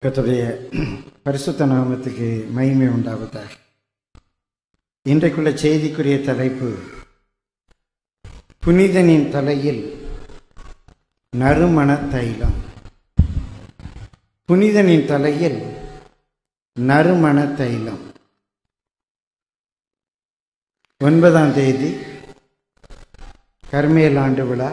கர்த்தருடைய பரிசுத்த நாமத்துக்கு மகிமை உண்டாவதாக இன்றைக்குள்ள செய்திக்குரிய தலைப்பு புனிதனின் தலையில் நறுமண தைலம் புனிதனின் தலையில் நறுமண தைலம் ஒன்பதாம் தேதி கர்மேல் ஆண்டு விழா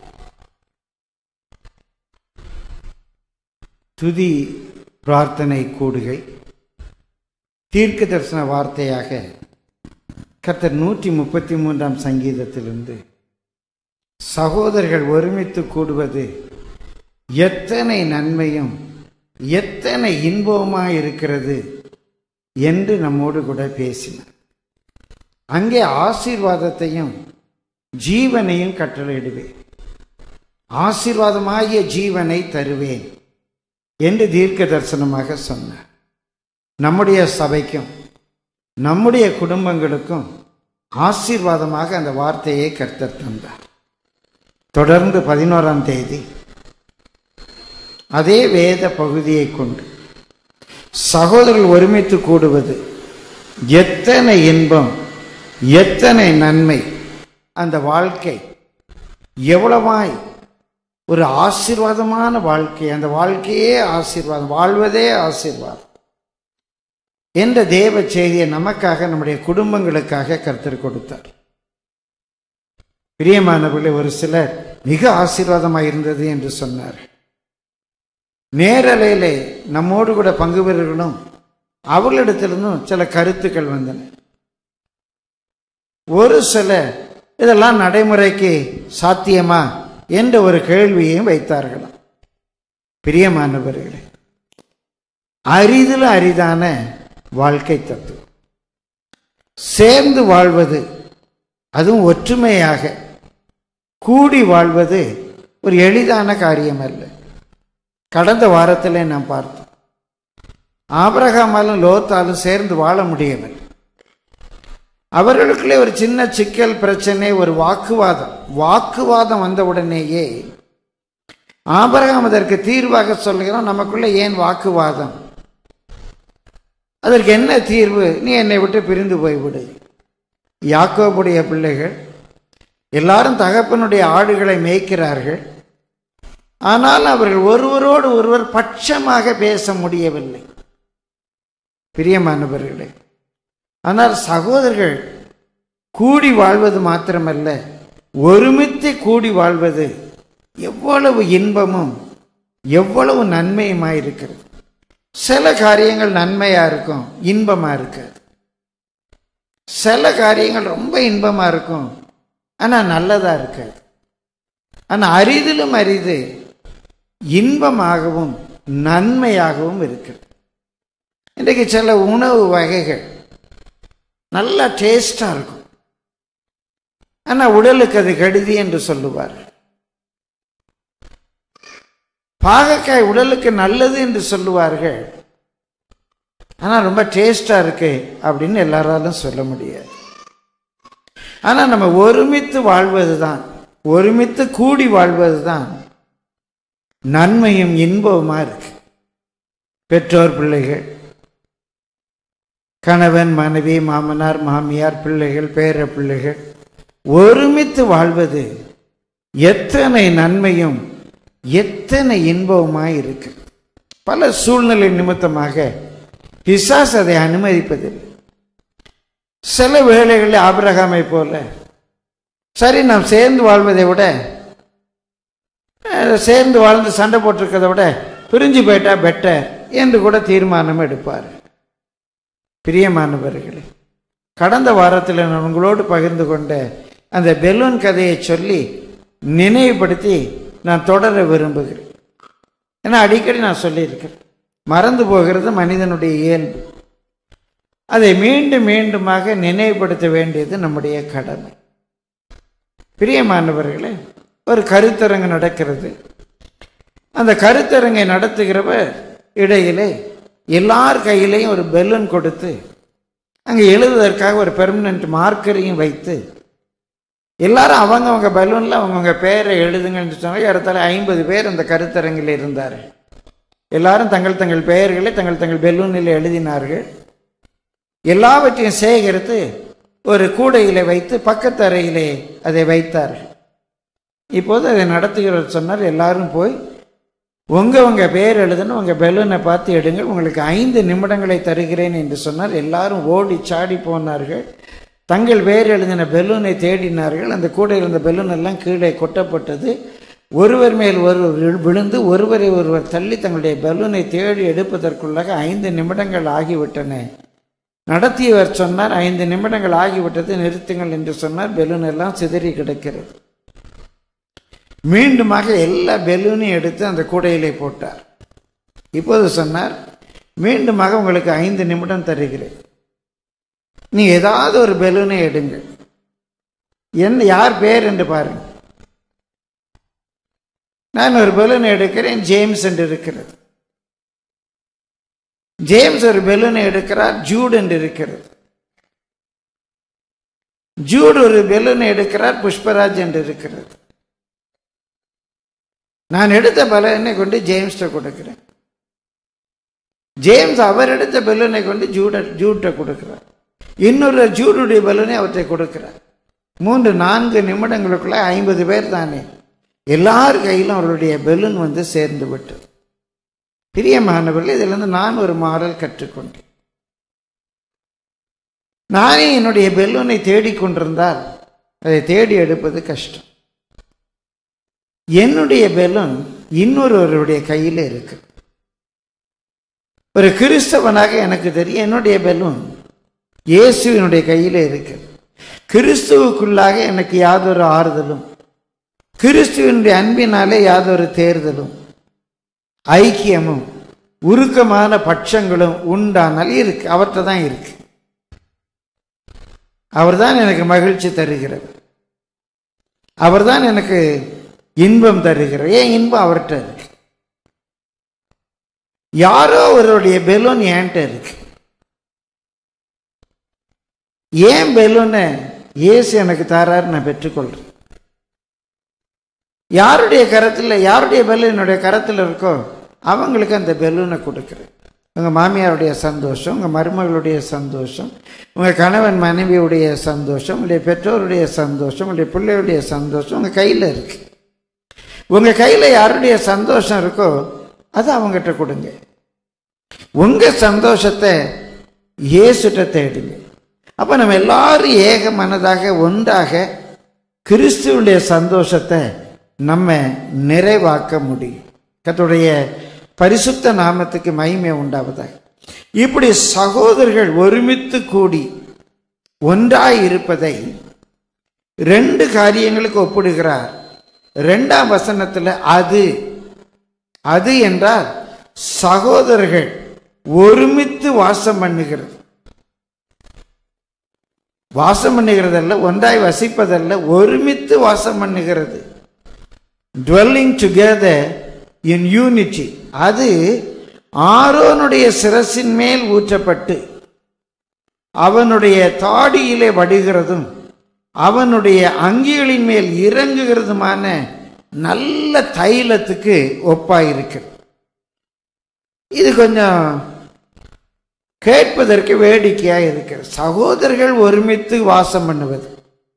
துதி பிரார்த்தனை கூடுகை தீர்க்க தரிசன வார்த்தையாக கர்த்தர் நூற்றி முப்பத்தி மூன்றாம் சங்கீதத்திலிருந்து சகோதரர்கள் ஒருமித்து கூடுவது எத்தனை நன்மையும் எத்தனை இன்பவுமாய் இருக்கிறது என்று நம்மோடு கூட பேசினார் அங்கே ஆசீர்வாதத்தையும் ஜீவனையும் கட்டளையிடுவேன் ஆசீர்வாதமாகிய ஜீவனை தருவேன் என்று தீர்க்க தரிசனமாக சொன்னார் நம்முடைய சபைக்கும் நம்முடைய குடும்பங்களுக்கும் ஆசீர்வாதமாக அந்த வார்த்தையை கர்த்தர் தந்தார் தொடர்ந்து பதினோராம் தேதி அதே வேத பகுதியை கொண்டு சகோதரர்கள் ஒருமித்து கூடுவது எத்தனை இன்பம் எத்தனை நன்மை அந்த வாழ்க்கை எவ்வளவாய் ஒரு ஆசீர்வாதமான வாழ்க்கை அந்த வாழ்க்கையே ஆசீர்வாதம் வாழ்வதே ஆசீர்வாதம் என்ற தேவ செய்தியை நமக்காக நம்முடைய குடும்பங்களுக்காக கருத்தர் கொடுத்தார் பிரியமானவர்களே ஒரு சிலர் மிக ஆசீர்வாதமாக இருந்தது என்று சொன்னார் நேரலையிலே நம்மோடு கூட பங்கு பெறுகளும் அவர்களிடத்திலிருந்தும் சில கருத்துக்கள் வந்தன ஒரு சில இதெல்லாம் நடைமுறைக்கு சாத்தியமா என்ற ஒரு கேள்வியையும் வைத்தார்களாம் பிரியமானவர்களே அரிதில் அரிதான வாழ்க்கை தத்துவம் சேர்ந்து வாழ்வது அதுவும் ஒற்றுமையாக கூடி வாழ்வது ஒரு எளிதான காரியம் அல்ல கடந்த வாரத்தில் நாம் பார்த்தோம் ஆபரகாமாலும் லோத்தாலும் சேர்ந்து வாழ முடியவில்லை அவர்களுக்குள்ளே ஒரு சின்ன சிக்கல் பிரச்சனை ஒரு வாக்குவாதம் வாக்குவாதம் வந்த உடனேயே ஆபரகம் அதற்கு தீர்வாக சொல்லுகிறோம் நமக்குள்ள ஏன் வாக்குவாதம் அதற்கு என்ன தீர்வு நீ என்னை விட்டு பிரிந்து போய்விடு யாக்கோபுடைய பிள்ளைகள் எல்லாரும் தகப்பனுடைய ஆடுகளை மேய்க்கிறார்கள் ஆனால் அவர்கள் ஒருவரோடு ஒருவர் பட்சமாக பேச முடியவில்லை பிரியமானவர்களே ஆனால் சகோதரர்கள் கூடி வாழ்வது மாத்திரமல்ல ஒருமித்து கூடி வாழ்வது எவ்வளவு இன்பமும் எவ்வளவு நன்மையுமாய் இருக்கிறது சில காரியங்கள் நன்மையா இருக்கும் இன்பமா இருக்காது சில காரியங்கள் ரொம்ப இன்பமா இருக்கும் ஆனா நல்லதா இருக்காது ஆனா அரிதிலும் அரிது இன்பமாகவும் நன்மையாகவும் இருக்கிறது இன்றைக்கு சில உணவு வகைகள் நல்லா டேஸ்டாக இருக்கும் ஆனால் உடலுக்கு அது கெடுதி என்று சொல்லுவார் பாகக்காய் உடலுக்கு நல்லது என்று சொல்லுவார்கள் ஆனால் ரொம்ப டேஸ்டாக இருக்கு அப்படின்னு எல்லாராலும் சொல்ல முடியாது ஆனால் நம்ம ஒருமித்து வாழ்வது தான் ஒருமித்து கூடி வாழ்வது தான் நன்மையும் இன்பவுமா இருக்கு பெற்றோர் பிள்ளைகள் கணவன் மனைவி மாமனார் மாமியார் பிள்ளைகள் பேர பிள்ளைகள் ஒருமித்து வாழ்வது எத்தனை நன்மையும் எத்தனை இன்பவுமாய் இருக்கு பல சூழ்நிலை நிமித்தமாக பிசாஸ் அதை அனுமதிப்பதில்லை சில வேளைகளில் ஆபிரகாமை போல சரி நாம் சேர்ந்து வாழ்வதை விட சேர்ந்து வாழ்ந்து சண்டை போட்டிருக்கிறத விட பிரிஞ்சு போயிட்டா பெட்டர் என்று கூட தீர்மானம் எடுப்பார் பிரியமானவர்களே கடந்த வாரத்தில் நான் உங்களோடு பகிர்ந்து கொண்ட அந்த பெலூன் கதையை சொல்லி நினைவுபடுத்தி நான் தொடர விரும்புகிறேன் ஏன்னா அடிக்கடி நான் சொல்லியிருக்கிறேன் மறந்து போகிறது மனிதனுடைய இயல்பு அதை மீண்டும் மீண்டுமாக நினைவுபடுத்த வேண்டியது நம்முடைய கடமை பிரியமானவர்களே ஒரு கருத்தரங்கு நடக்கிறது அந்த கருத்தரங்கை நடத்துகிறவர் இடையிலே எல்லார் கையிலையும் ஒரு பெலூன் கொடுத்து அங்கே எழுதுவதற்காக ஒரு பெர்மனன்ட் மார்க்கரையும் வைத்து எல்லாரும் அவங்கவங்க பலூனில் அவங்கவுங்க பேரை எழுதுங்கன்னு சொன்னாங்க இடத்துல ஐம்பது பேர் அந்த கருத்தரங்கில் இருந்தார் எல்லாரும் தங்கள் தங்கள் பெயர்களை தங்கள் தங்கள் பெலூனில் எழுதினார்கள் எல்லாவற்றையும் சேகரித்து ஒரு கூடையிலே வைத்து பக்கத்து அறையிலே அதை வைத்தார்கள் இப்போது அதை நடத்துகிறவர் சொன்னார் எல்லாரும் போய் உங்க உங்க பேர் எழுதுன்னு உங்க பெலூனை பார்த்து எடுங்கள் உங்களுக்கு ஐந்து நிமிடங்களை தருகிறேன் என்று சொன்னார் எல்லாரும் ஓடி சாடி போனார்கள் தங்கள் பேர் எழுதின பெலூனை தேடினார்கள் அந்த கூடையில் இருந்த பெலூன் எல்லாம் கீழே கொட்டப்பட்டது ஒருவர் மேல் ஒருவர் விழு- விழுந்து ஒருவரை ஒருவர் தள்ளி தங்களுடைய பெலூனை தேடி எடுப்பதற்குள்ளாக ஐந்து நிமிடங்கள் ஆகிவிட்டன நடத்தியவர் சொன்னார் ஐந்து நிமிடங்கள் ஆகிவிட்டது நிறுத்துங்கள் என்று சொன்னார் பெலூன் எல்லாம் சிதறி கிடக்கிறது மீண்டுமாக எல்லா பெலூனையும் எடுத்து அந்த கூடையிலே போட்டார் இப்போது சொன்னார் மீண்டுமாக உங்களுக்கு ஐந்து நிமிடம் தருகிறேன் நீ ஏதாவது ஒரு பெலூனை எடுங்கள் என்ன யார் பேர் என்று பாருங்க நான் ஒரு பெலூனை எடுக்கிறேன் ஜேம்ஸ் என்று இருக்கிறது ஜேம்ஸ் ஒரு பெலூனை எடுக்கிறார் ஜூட் என்று இருக்கிறது ஜூட் ஒரு பெலூனை எடுக்கிறார் புஷ்பராஜ் என்று இருக்கிறது நான் எடுத்த பலனை கொண்டு ஜேம்ஸ்ட கொடுக்கிறேன் ஜேம்ஸ் அவர் எடுத்த பெலூனை கொண்டு ஜூட ஜூட்ட கொடுக்கிறார் இன்னொரு ஜூடுடைய பலூனை அவற்றை கொடுக்கிறார் மூன்று நான்கு நிமிடங்களுக்குள்ள ஐம்பது பேர் தானே எல்லார் கையிலும் அவருடைய பெலூன் வந்து சேர்ந்து விட்டது பிரியமானவர்கள் இதிலிருந்து நான் ஒரு மாடல் கற்றுக்கொண்டேன் நானே என்னுடைய பெலூனை தேடிக்கொண்டிருந்தால் அதை தேடி எடுப்பது கஷ்டம் என்னுடைய பெலூன் இன்னொருவருடைய கையில் இருக்கு ஒரு கிறிஸ்தவனாக எனக்கு தெரியும் என்னுடைய பெலூன் இயேசுவினுடைய கையில் இருக்கு கிறிஸ்துவுக்குள்ளாக எனக்கு யாதொரு ஆறுதலும் கிறிஸ்துவனுடைய அன்பினாலே யாதொரு தேர்தலும் ஐக்கியமும் உருக்கமான பட்சங்களும் உண்டானால் இருக்கு அவர்கிட்ட தான் இருக்கு அவர்தான் எனக்கு மகிழ்ச்சி தருகிறவர் அவர்தான் எனக்கு இன்பம் தருகிறார் ஏன் இன்பம் அவர்கிட்ட இருக்கு யாரோ ஒருவருடைய பெலூன் என்கிட்ட இருக்கு ஏன் பெலூனை இயேசு எனக்கு தாராரு நான் பெற்றுக்கொள்றேன் யாருடைய கரத்தில் யாருடைய பெலூன் என்னுடைய கரத்தில் இருக்கோ அவங்களுக்கு அந்த பெலூனை கொடுக்குறேன் உங்கள் மாமியாருடைய சந்தோஷம் உங்கள் மருமகளுடைய சந்தோஷம் உங்கள் கணவன் மனைவியுடைய சந்தோஷம் உங்களுடைய பெற்றோருடைய சந்தோஷம் உங்களுடைய பிள்ளையுடைய சந்தோஷம் உங்கள் கையில் இருக்கு உங்கள் கையில் யாருடைய சந்தோஷம் இருக்கோ அதை அவங்ககிட்ட கொடுங்க உங்கள் சந்தோஷத்தை இயேசுட்ட தேடுங்க அப்போ நம்ம எல்லாரும் ஏக மனதாக ஒன்றாக கிறிஸ்துவனுடைய சந்தோஷத்தை நம்ம நிறைவாக்க முடியும் கர்த்தருடைய பரிசுத்த நாமத்துக்கு மகிமை உண்டாவதாக இப்படி சகோதரர்கள் ஒருமித்து கூடி ஒன்றாய் இருப்பதை ரெண்டு காரியங்களுக்கு ஒப்பிடுகிறார் ரெண்டாம் வசனத்தில் அது அது என்றால் சகோதரர்கள் ஒருமித்து வாசம் பண்ணுகிறது வாசம் பண்ணுகிறதல்ல ஒன்றாய் வசிப்பதல்ல ஒருமித்து வாசம் பண்ணுகிறது dwelling together in unity அது ஆரோனுடைய சிரசின் மேல் ஊற்றப்பட்டு அவனுடைய தாடியிலே வடுகிறதும் அவனுடைய அங்கிகளின் மேல் இறங்குகிறதுமான நல்ல தைலத்துக்கு ஒப்பாயிருக்கிறது இது கொஞ்சம் கேட்பதற்கு வேடிக்கையா இருக்கிறது சகோதரர்கள் ஒருமித்து வாசம் பண்ணுவது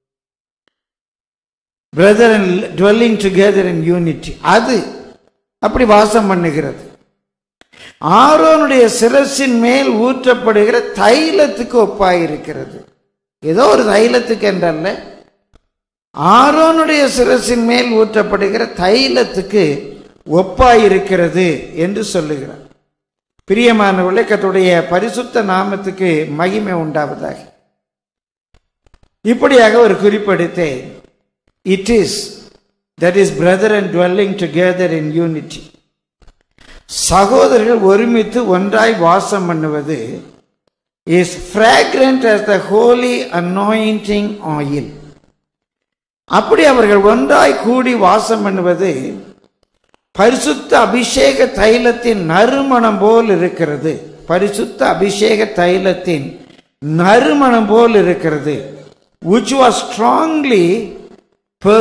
brother and dwelling together in unity அது அப்படி வாசம் பண்ணுகிறது ஆரோனுடைய சிரசின் மேல் ஊற்றப்படுகிற தைலத்துக்கு ஒப்பாயிருக்கிறது ஏதோ ஒரு தைலத்துக்கு என்றல்ல ஆரோனுடைய சிரசின் மேல் ஊற்றப்படுகிற தைலத்துக்கு ஒப்பாயிருக்கிறது என்று சொல்லுகிறார் பிரியமானவர்களே கர்த்தருடைய பரிசுத்த நாமத்துக்கு மகிமை உண்டாவதாக இப்படியாக ஒரு குறிப்பெடுத்தேன் it is that is brother and dwelling together in unity சகோதரர்கள் ஒருமித்து ஒன்றாய் வாசம் பண்ணுவது is fragrant as the holy anointing oil அப்படி அவர்கள் ஒன்றாய் கூடி வாசம் பண்ணுவது பரிசுத்த அபிஷேக தைலத்தின் நறுமணம் போல் இருக்கிறது பரிசுத்த அபிஷேக தைலத்தின் நறுமணம் போல் இருக்கிறது which was strongly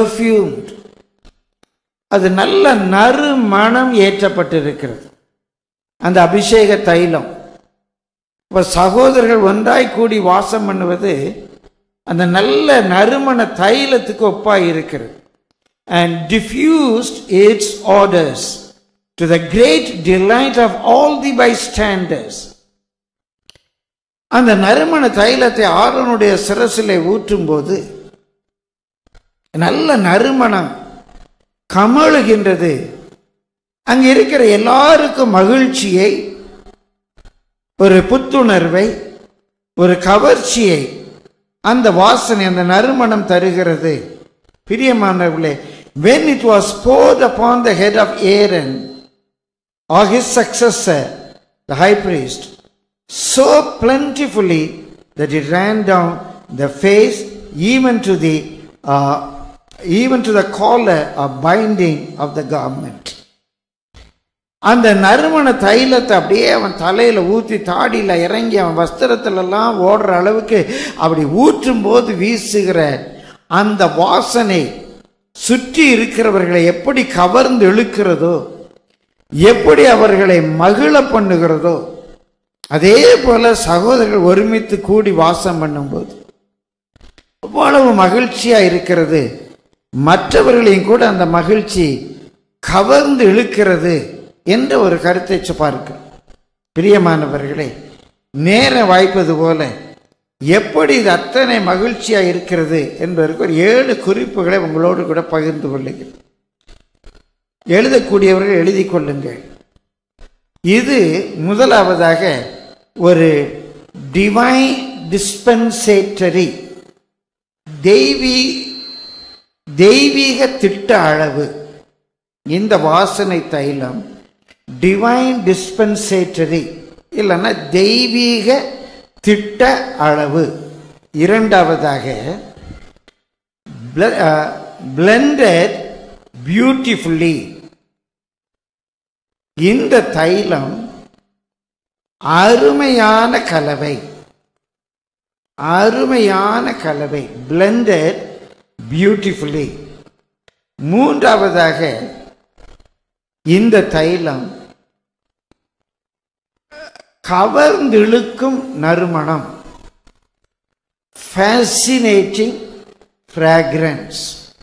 perfumed அது நல்ல நறுமணம் ஏற்றப்பட்டிருக்கிறது அந்த அபிஷேக தைலம் இப்போ சகோதரர்கள் ஒன்றாய் கூடி வாசம் பண்ணுவது அந்த நல்ல நறுமண தைலத்துக்கு ஒப்பாய் இருக்கிறது and diffused its orders to the great delight of all the bystanders. அந்த நறுமண தைலத்தை ஆரோனுடைய சிரசிலே ஊற்றும் போது நல்ல நறுமணம் கமழுகின்றது அங்க இருக்கிற எல்லாருக்கும் மகிழ்ச்சியை ஒரு புத்துணர்வை ஒரு கவர்ச்சியை அந்த வாசனை அந்த நறுமணம் தருகிறது பிரியமானவர்களே when it was poured upon the head of Aaron or his successor the high priest so plentifully that it ran down the face even to the uh, even to the collar or binding of the garment அந்த நறுமண தைலத்தை அப்படியே அவன் தலையில ஊத்தி தாடியில இறங்கி அவன் வஸ்திரத்துல எல்லாம் ஓடுற அளவுக்கு அப்படி ஊற்றும் போது வீசுகிற அந்த வாசனை சுற்றி இருக்கிறவர்களை எப்படி கவர்ந்து இழுக்கிறதோ எப்படி அவர்களை மகிழ பண்ணுகிறதோ அதே போல சகோதரர்கள் ஒருமித்து கூடி வாசம் பண்ணும்போது அவ்வளவு மகிழ்ச்சியா இருக்கிறது மற்றவர்களையும் கூட அந்த மகிழ்ச்சி கவர்ந்து இழுக்கிறது என்ற ஒரு கருத்தை பார்க்க பிரியமானவர்களே நேரம் வாய்ப்பது போல எப்படி இது அத்தனை மகிழ்ச்சியா இருக்கிறது என்பதற்கு ஒரு ஏழு குறிப்புகளை உங்களோடு கூட பகிர்ந்து கொள்ளுங்கள் எழுதக்கூடியவர்கள் எழுதி கொள்ளுங்கள் இது முதலாவதாக ஒரு டிவைன் டிஸ்பென்சேட்டரி தெய்வீ தெய்வீக திட்ட அளவு இந்த வாசனை தைலம் டிவைன் டிஸ்பென்சேட்டரி இல்லைன்னா தெய்வீக திட்ட அளவு இரண்டாவதாக பிளண்டட் பியூட்டிஃபுல்லி இந்த தைலம் அருமையான கலவை அருமையான கலவை பிளண்டட் பியூட்டிஃபுல்லி மூன்றாவதாக இந்த தைலம் கவர்ந்திழுக்கும் நறுமணம் ஃபேசினேட்டிங் ஃப்ராக்ரன்ஸ்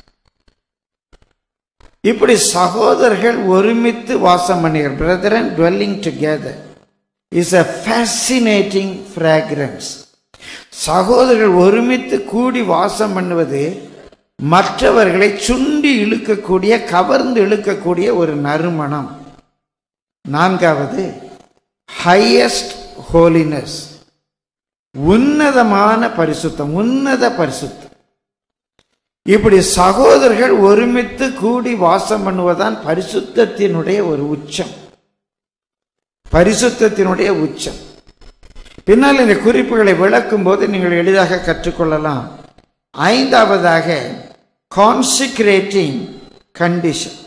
இப்படி சகோதரர்கள் ஒருமித்து வாசம் பண்ணுகிறார் brethren dwelling together is a fascinating fragrance சகோதரர்கள் ஒருமித்து கூடி வாசம் பண்ணுவது மற்றவர்களை சுண்டி இழுக்கக்கூடிய கவர்ந்து இழுக்கக்கூடிய ஒரு நறுமணம் நான்காவது ஹையஸ்ட் ஹோலினஸ் உன்னதமான பரிசுத்தம் உன்னத பரிசுத்தம் இப்படி சகோதரர்கள் ஒருமித்து கூடி வாசம் பண்ணுவதுதான் பரிசுத்தத்தினுடைய ஒரு உச்சம் பரிசுத்தத்தினுடைய உச்சம் பின்னால் இந்த குறிப்புகளை விளக்கும் போது நீங்கள் எளிதாக கற்றுக்கொள்ளலாம் ஐந்தாவதாக கான்சிக்ரேட்டிங் கண்டிஷன்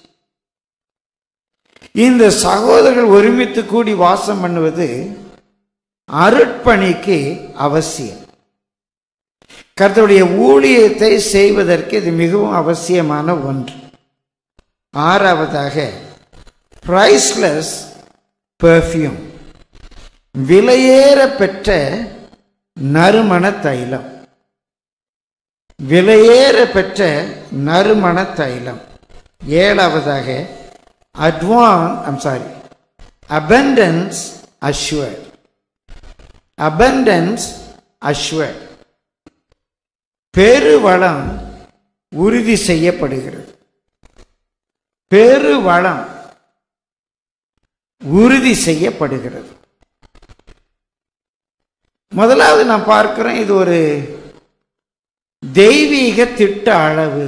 இந்த சகோதரர்கள் ஒருமித்து கூடி வாசம் பண்ணுவது அருட்பணிக்கு அவசியம் கர்த்தருடைய ஊழியத்தை செய்வதற்கு இது மிகவும் அவசியமான ஒன்று ஆறாவதாக பிரைஸ்லெஸ் பெர்ஃப்யூம் விலையேற பெற்ற நறுமண தைலம் விலையேற பெற்ற நறுமண தைலம் ஏழாவதாக அட்வான் I'm sorry abundance assured abundance assured பெருவளம் உறுதி செய்யப்படுகிறது பெருவளம் உறுதி செய்யப்படுகிறது முதலாவது நான் பார்க்கிறேன் இது ஒரு தெய்வீக திட்ட அளவு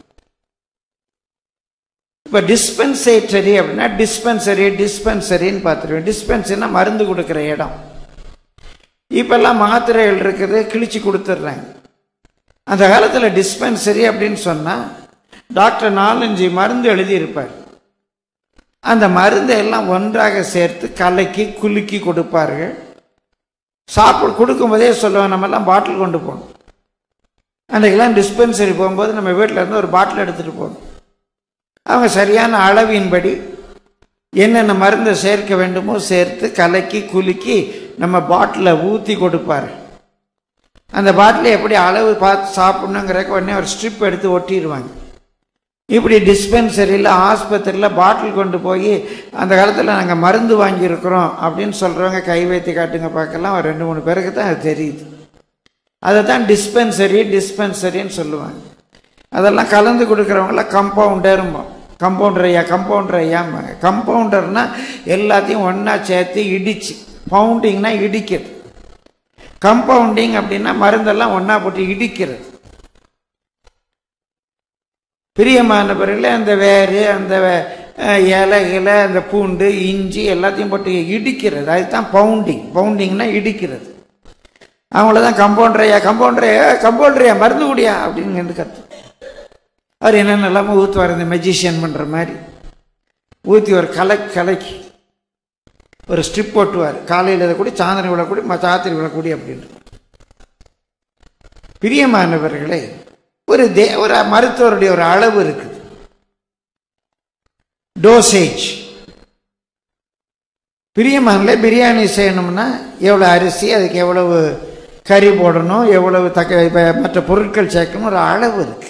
இப்ப டிஸ்பென்சேட்டரி அப்படின்னா டிஸ்பென்சரி டிஸ்பென்சரின்னு பார்த்துருவேன் டிஸ்பென்சரினா மருந்து கொடுக்குற இடம் இப்பெல்லாம் மாத்திரைகள் இருக்குது கிழிச்சு கொடுத்துட்றாங்க அந்த காலத்தில் டிஸ்பென்சரி அப்படின்னு சொன்னால் டாக்டர் நாலஞ்சு மருந்து எழுதியிருப்பார் அந்த மருந்தை எல்லாம் ஒன்றாக சேர்த்து கலக்கி குலுக்கி கொடுப்பார்கள் சாப்பிட கொடுக்கும்போதே சொல்லுவோம் நம்மெல்லாம் பாட்டில் கொண்டு போகணும் அன்றைக்கெல்லாம் டிஸ்பென்சரி போகும்போது நம்ம வீட்டில் இருந்து ஒரு பாட்டில் எடுத்துகிட்டு போகணும் அவங்க சரியான அளவின்படி என்னென்ன மருந்தை சேர்க்க வேண்டுமோ சேர்த்து கலக்கி குலுக்கி நம்ம பாட்டிலில் ஊற்றி கொடுப்பார் அந்த பாட்டிலை எப்படி அளவு பார்த்து சாப்பிட்ணுங்கிறக்க உடனே ஒரு ஸ்ட்ரிப் எடுத்து ஒட்டிடுவாங்க இப்படி டிஸ்பென்சரியில் ஆஸ்பத்திரியில் பாட்டில் கொண்டு போய் அந்த காலத்தில் நாங்கள் மருந்து வாங்கியிருக்கிறோம் அப்படின்னு சொல்கிறவங்க கை வைத்து காட்டுங்க பார்க்கலாம் ஒரு ரெண்டு மூணு பேருக்கு தான் அது தெரியுது அதை தான் டிஸ்பென்சரி டிஸ்பென்சரின்னு சொல்லுவாங்க அதெல்லாம் கலந்து கொடுக்குறவங்களாம் கம்பவுண்டரும்போ கம்பவுண்டர் ஐயா கம்பவுண்டர் ஐயாம்பாங்க கம்பவுண்டர்னா எல்லாத்தையும் ஒன்றா சேர்த்து இடிச்சு பவுண்டிங்னா இடிக்கிறது கம்பவுண்டிங் அப்படின்னா மருந்தெல்லாம் ஒன்றா போட்டு இடிக்கிறது பிரியமானவர்களே அந்த வேறு அந்த அஹ், இலைகளை அந்த பூண்டு இஞ்சி எல்லாத்தையும் போட்டு இடிக்கிறது அதுதான் பவுண்டிங் பவுண்டிங்னா இடிக்கிறது அவங்கள தான் கம்பவுண்டரையா கம்பவுண்டரையா கம்பவுண்டரையா மருந்து குடியா அப்படின்னு வந்து கத்து அவர் என்னென்ன எல்லாமே ஊற்றுவார் இந்த மெஜிஷியன் பண்ணுற மாதிரி ஊற்றி ஒரு கலை கலைக்கு ஒரு ஸ்ட்ரிப் போட்டுவார் காலையில் இதை கூடி சாயந்தரம் விழக்கூடி சாத்திரி விழக்கூடி அப்படின்னு பிரியமானவர்களே ஒரு தே ஒரு மருத்துவருடைய ஒரு அளவு இருக்குது டோசேஜ் பிரியமானல பிரியாணி செய்யணும்னா எவ்வளோ அரிசி அதுக்கு எவ்வளவு கறி போடணும் எவ்வளவு தக்க இப்ப மற்ற பொருட்கள் சேர்க்கணும் ஒரு அளவு இருக்கு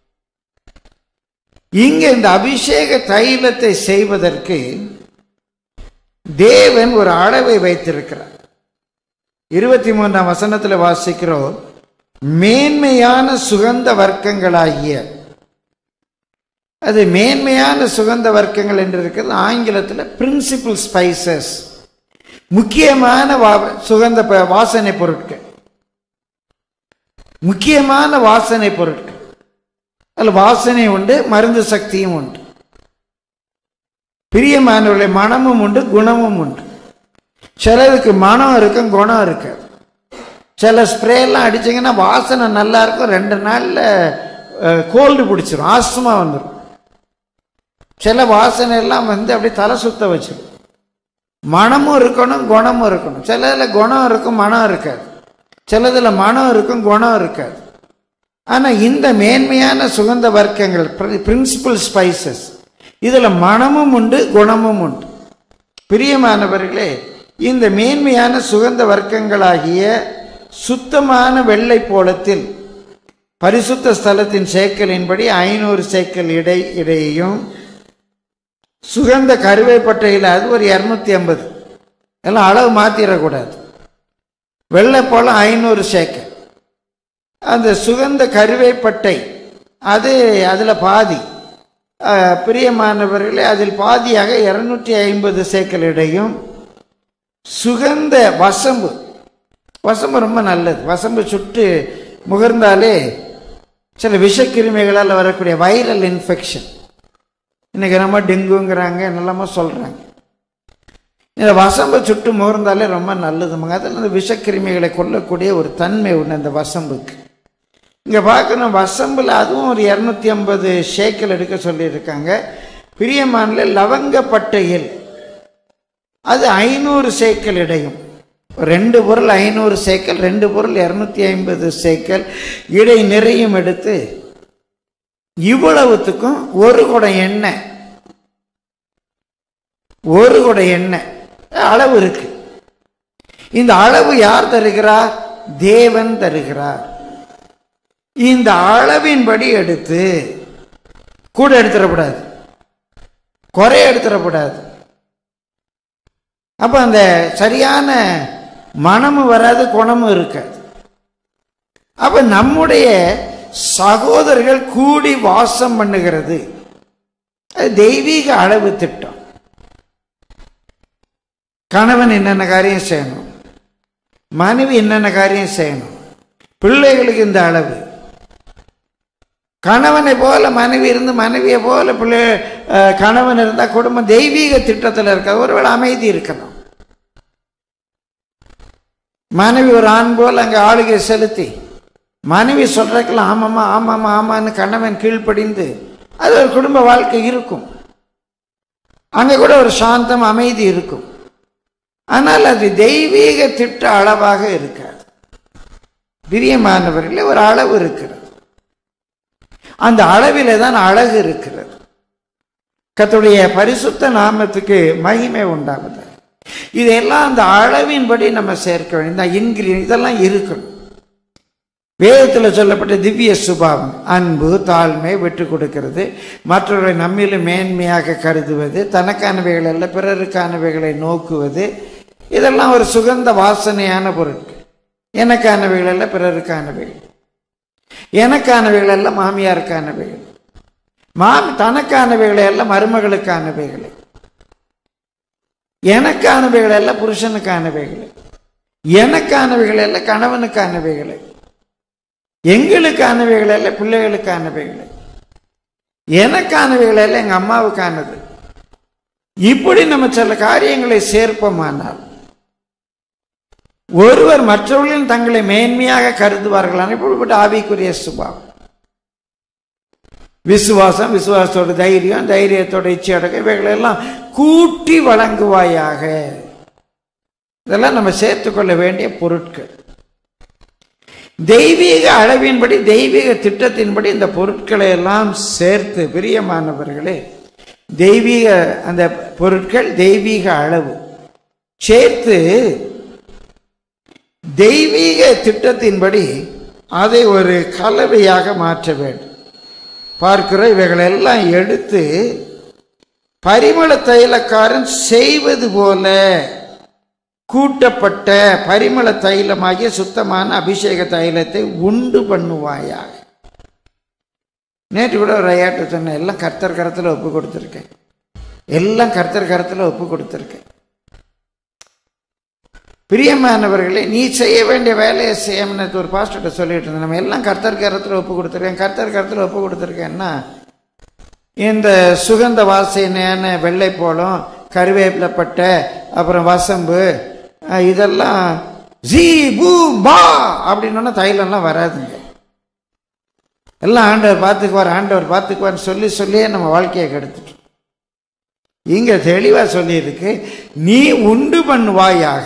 இங்க இந்த அபிஷேக தைலத்தை செய்வதற்கு தேவன் ஒரு அளவை வைத்திருக்கிறார் இருபத்தி மூன்றாம் வசனத்தில் வாசிக்கிறோம் மேன்மையான சுகந்த வர்க்கங்களாகிய அது மேன்மையான சுகந்த வர்க்கங்கள் என்று இருக்கிறது ஆங்கிலத்தில் பிரின்சிபல் ஸ்பைசஸ் முக்கியமான வா- சுகந்த ப- வாசனை பொருட்கள் முக்கியமான வாசனை பொருட்கள் அதில் வாசனை உண்டு மருந்து சக்தியும் உண்டு பிரியமானவர்களை மனமும் உண்டு குணமும் உண்டு சிலருக்கு மனம் இருக்கும் குணம் இருக்காது சில ஸ்ப்ரே எல்லாம் அடிச்சீங்கன்னா வாசனை நல்லா இருக்கும் ரெண்டு நாள்ல கோல்டு பிடிச்சிரும் ஆஸ்துமா வந்துடும் சில வாசனை எல்லாம் வந்து அப்படியே தலை சுத்த வச்சிடும் மனமும் இருக்கணும் குணமும் இருக்கணும் சிலதுல குணம் இருக்கும் மனம் இருக்காது சிலதுல மனம் இருக்கும் குணம் இருக்காது ஆனா இந்த மேன்மையான சுகந்த வர்க்கங்கள் பிரின்சிபல் ஸ்பைசஸ் இதுல மனமும் உண்டு குணமும் உண்டு பிரியமானவர்களே இந்த மேன்மையான சுகந்த வர்க்கங்களாகிய சுத்தமான வெள்ளை போலத்தில் பரிசுத்த ஸ்தலத்தின் சேக்கலின்படி ஐநூறு சேக்கல் இடை இடையையும் சுகந்த கருவேப்பட்டையில் அது ஒரு இரநூத்தி ஐம்பது எல்லாம் அளவு மாத்திரக்கூடாது வெள்ளை போல ஐநூறு சேக்கல் அந்த சுகந்த கருவேப்பட்டை அது அதில் பாதி அஹ், பிரியமானவர்களே அதில் பாதியாக இருநூற்றி ஐம்பது சேக்கல் இடையும் சுகந்த வசம்பு வசம்பு ரொம்ப நல்லது வசம்பு சுட்டு முகர்ந்தாலே சில விஷக்கிருமிகளால் வரக்கூடிய வைரல் இன்ஃபெக்ஷன் இன்னைக்கு நம்ம டெங்குங்கிறாங்க என்னெல்லாமோ சொல்கிறாங்க இந்த வசம்பை சுட்டு முகர்ந்தாலே ரொம்ப நல்லதுமாங்க அதில் அந்த விஷக்கிருமிகளை கொல்லக்கூடிய ஒரு தன்மை உண்டு அந்த வசம்புக்கு இங்கே பார்க்கணும் வசம்பில் அதுவும் ஒரு இரநூத்தி ஐம்பது ஷேக்கல் எடுக்க சொல்லியிருக்காங்க பிரியமானில் லவங்கப்பட்டையில் அது ஐநூறு சேக்கல் இடையும் ரெண்டு பொருள் ஐநூறு சேக்கல் ரெண்டு பொருள் இரநூத்தி ஐம்பது சேக்கல் இடை நிறையும் எடுத்து இவ்வளவுத்துக்கும் ஒரு குடம் எண்ணெய் ஒரு குடம் எண்ணெய் அளவு இருக்கு இந்த அளவு யார் தருகிறார் தேவன் தருகிறார் இந்த அளவின்படி எடுத்து கூட எடுத்துடக்கூடாது குறை எடுத்துடக்கூடாது அப்ப அந்த சரியான மனமும் வராது குணமும் இருக்காது அப்ப நம்முடைய சகோதரர்கள் கூடி வாசம் பண்ணுகிறது அது தெய்வீக அளவு திட்டம் கணவன் என்னென்ன காரியம் செய்யணும் மனைவி என்னென்ன காரியம் செய்யணும் பிள்ளைகளுக்கு இந்த அளவு கணவனை போல மனைவி இருந்து மனைவியை போல பிள்ளை அஹ், கணவன் இருந்தால் குடும்பம் தெய்வீக திட்டத்தில் இருக்காது ஒருவேளை அமைதி இருக்கணும் மனைவி ஒரு ஆண் போல் அங்கே ஆளுகை செலுத்தி மனைவி சொல்றதுக்கெல்லாம் ஆமாம்மா ஆமாம்மா ஆமான்னு கணவன் கீழ்ப்படிந்து அது ஒரு குடும்ப வாழ்க்கை இருக்கும் அங்கே கூட ஒரு சாந்தம் அமைதி இருக்கும் ஆனால் அது தெய்வீக திட்ட அளவாக இருக்காது பிரியமானவர்களே ஒரு அளவு இருக்கிறது அந்த அளவிலே தான் அழகு இருக்கிறது கர்த்தருடைய பரிசுத்த நாமத்துக்கு மகிமை உண்டாகுது இதெல்லாம் அந்த அளவின்படி நம்ம சேர்க்க வேண்டும் இந்த இன்கிரீடியன் இதெல்லாம் இருக்கணும் வேதத்தில் சொல்லப்பட்ட திவ்ய சுபாவம் அன்பு தாழ்மை விட்டு கொடுக்கிறது மற்றவர்களை நம்மிலும் மேன்மையாக கருதுவது தனக்கானவைகள் அல்ல பிறருக்கானவைகளை நோக்குவது இதெல்லாம் ஒரு சுகந்த வாசனையான பொருட்கள் எனக்கானவைகள் அல்ல பிறருக்கானவைகள் எனக்கானவைகள் அல்ல மாமியாருக்கானவைகள் மாமி தனக்கானவைகளை அல்ல மருமகளுக்கானவைகளை எனக்கானவைகள் அல்ல புருஷனுக்கானவைகளை எனக்கானவைகள் அல்ல கணவனுக்கானவைகளை எங்களுக்கானவைகள் அல்ல பிள்ளைகளுக்கானவைகளை எனக்கானவைகள் அல்ல எங்க அம்மாவுக்கானது இப்படி நம்ம சில காரியங்களை சேர்ப்போமானால் ஒருவர் மற்றவர்களின் தங்களை மேன்மையாக கருதுவார்களான இப்படிப்பட்ட ஆவிக்குரிய சுபாவம் விசுவாசம் விசுவாசத்தோட தைரியம் தைரியத்தோட இச்சையடக்கம் இவைகளெல்லாம் கூட்டி வழங்குவாயாக இதெல்லாம் நம்ம சேர்த்துக்கொள்ள வேண்டிய பொருட்கள் தெய்வீக அளவின்படி தெய்வீக திட்டத்தின்படி இந்த பொருட்களை எல்லாம் சேர்த்து பிரியமானவர்களே தெய்வீக அந்த பொருட்கள் தெய்வீக அளவு சேர்த்து தெய்வீக திட்டத்தின்படி அதை ஒரு கலவையாக மாற்ற வேண்டும் பார்க்கிற இவைகளெல்லாம் எடுத்து பரிமள தைலக்காரன் செய்வது போல கூட்டப்பட்ட பரிமள தைலமாகிய சுத்தமான அபிஷேக தைலத்தை உண்டு பண்ணுவாயாக நேற்று கூட ஒரு ஐயாட்ட சொன்னேன் எல்லாம் கர்த்தர் கரத்தில் ஒப்பு கொடுத்துருக்கேன் எல்லாம் கர்த்தர் கரத்தில் ஒப்பு கொடுத்துருக்கேன் பிரியமானவர்களே நீ செய்ய வேண்டிய வேலையை செய்யணும்னு ஒரு பாஸ்டர்கிட்ட சொல்லிட்டு இருந்தேன் நம்ம எல்லாம் கர்த்தர் கரத்தில் ஒப்பு கொடுத்துருக்கேன் கர்த்தர் கரத்தில் ஒப்பு கொடுத்துருக்கேன்னா இந்த சுகந்த வாசனையான வெள்ளை போலம் கருவேப்பிலப்பட்ட அப்புறம் வசம்பு அஹ், இதெல்லாம் ஜீ பூ பா அப்படின்னா தைலம்லாம் வராதுங்க எல்லாம் ஆண்டவர் பார்த்துக்குவார் ஆண்டவர் பார்த்துக்குவார்னு சொல்லி சொல்லியே நம்ம வாழ்க்கையை கெடுத்துட்டோம் இங்க தெளிவா சொல்லியிருக்கு நீ உண்டு பண்ணுவாயாக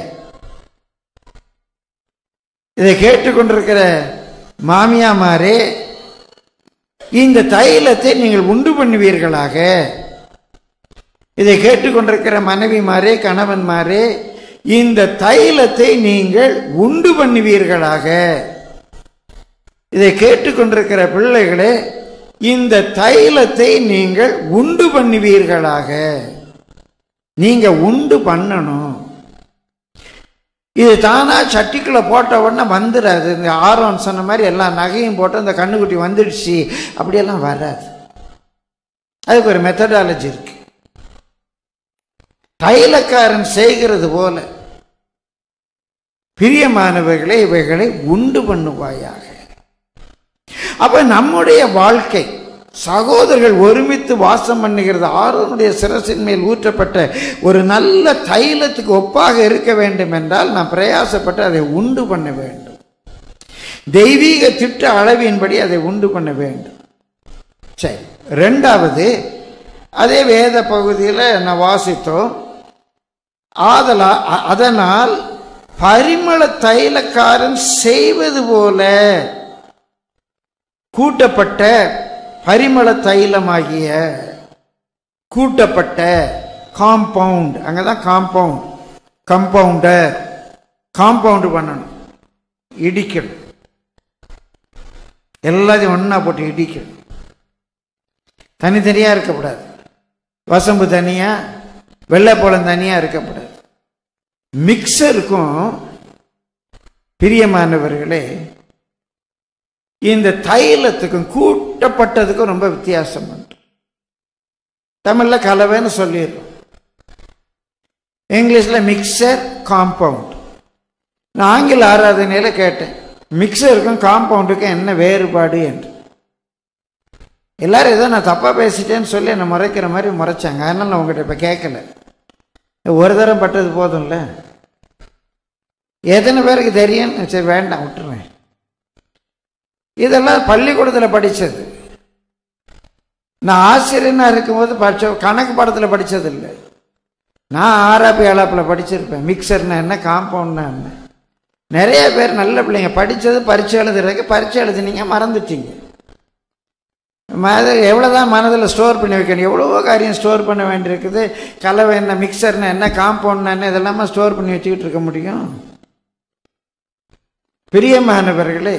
இதை கேட்டுக்கொண்டிருக்கிற மாமியாமாரே இந்த தைலத்தை நீங்கள் உண்டு பண்ணுவீர்களாக இதை கேட்டுக்கொண்டிருக்கிற மனைவிமாரே கணவன்மாரே இந்த தைலத்தை நீங்கள் உண்டு பண்ணுவீர்களாக இதை கேட்டுக்கொண்டிருக்கிற பிள்ளைகளே இந்த தைலத்தை நீங்கள் உண்டு பண்ணுவீர்களாக நீங்க உண்டு பண்ணணும் இது தானா சட்டிக்குள்ள போட்ட உடனே வந்துடாது இந்த ஆரோன் சொன்ன மாதிரி எல்லா நகையும் போட்டு அந்த கண்ணுக்குட்டி வந்துடுச்சு அப்படியெல்லாம் வராது அதுக்கு ஒரு மெத்தடாலஜி இருக்கு தைலக்காரன் செய்கிறது போல பிரியமானவர்களை இவைகளை உண்டு பண்ணுவாயாக அப்ப நம்முடைய வாழ்க்கை சகோதரர்கள் ஒருமித்து வாசம் பண்ணுகிறது ஆரோனுடைய சிரசின் மேல் ஊற்றப்பட்ட ஒரு நல்ல தைலத்துக்கு ஒப்பாக இருக்க வேண்டும் என்றால் நாம் பிரயாசப்பட்டு அதை உண்டு பண்ண வேண்டும் தெய்வீக திட்ட அளவின்படி அதை உண்டு பண்ண வேண்டும் சரி ரெண்டாவது அதே வேத பகுதியில் நான் வாசித்தோம் ஆதலா அ- அதனால் பரிமள தைலக்காரன் செய்வது போல கூட்டப்பட்ட பரிமள தைலமாகிய கூட்டப்பட்ட காம்பவுண்ட் அங்கதான் காம்பவுண்ட் கம்பவுண்டர் காம்பவுண்ட் பண்ணணும் இடிக்கணும் எல்லாத்தையும் ஒண்ணா போட்டு இடிக்கணும் தனித்தனியா இருக்கக்கூடாது வசம்பு தனியா வெள்ளைப்பழம் தனியா இருக்கக்கூடாது மிக்சருக்கும் பிரியமானவர்களே இந்த தைலத்துக்கும் கூட்டப்பட்டதுக்கும் ரொம்ப வித்தியாசம் உண்டு தமிழ்ல கலவைன்னு சொல்லிடுறோம் இங்கிலீஷ்ல மிக்சர் காம்பவுண்ட் நான் ஆங்கில ஆராதனையில கேட்டேன் மிக்சருக்கும் காம்பவுண்டுக்கும் என்ன வேறுபாடு என்று எல்லாரும் ஏதோ நான் தப்பா பேசிட்டேன்னு சொல்லி என்னை முறைக்கிற மாதிரி முறைச்சாங்க அதனால நான் உங்ககிட்ட இப்ப கேட்கல ஒரு தரம் பட்டது போதும்ல எத்தனை பேருக்கு தெரியும் சரி வேண்டாம் விட்டுறேன் இதெல்லாம் பள்ளிக்கூடத்தில் படித்தது நான் ஆசிரியனா இருக்கும்போது படிச்ச கணக்கு பாடத்தில் படிச்சது இல்லை நான் ஆறாப்பு ஏழாப்பில் படிச்சிருப்பேன் மிக்சர்னா என்ன காம்பவுண்ட்னா என்ன நிறைய பேர் நல்ல பிள்ளைங்க படித்தது பரீட்சை எழுதுறதுக்கு பரீட்சை எழுதுனீங்க மறந்துட்டீங்க அது எவ்வளோதான் மனதில் ஸ்டோர் பண்ணி வைக்கணும் எவ்வளவோ காரியம் ஸ்டோர் பண்ண வேண்டியிருக்குது கலவை என்ன மிக்சர்னா என்ன காம்பவுண்ட் என்ன இதெல்லாமா ஸ்டோர் பண்ணி வச்சுக்கிட்டு இருக்க முடியும் பிரியமானவர்களே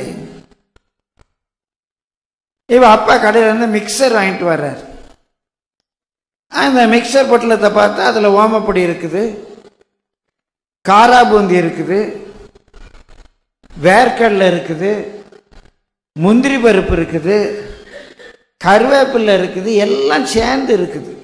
இவ அப்பா கடையில் இருந்து மிக்சர் வாங்கிட்டு வர்றார் அந்த மிக்சர் பொட்டலத்தை பார்த்தா அதில் ஓமப்பொடி இருக்குது காரா பூந்தி இருக்குது வேர்க்கடலை இருக்குது முந்திரி பருப்பு இருக்குது கருவேப்பிலை இருக்குது எல்லாம் சேர்ந்து இருக்குது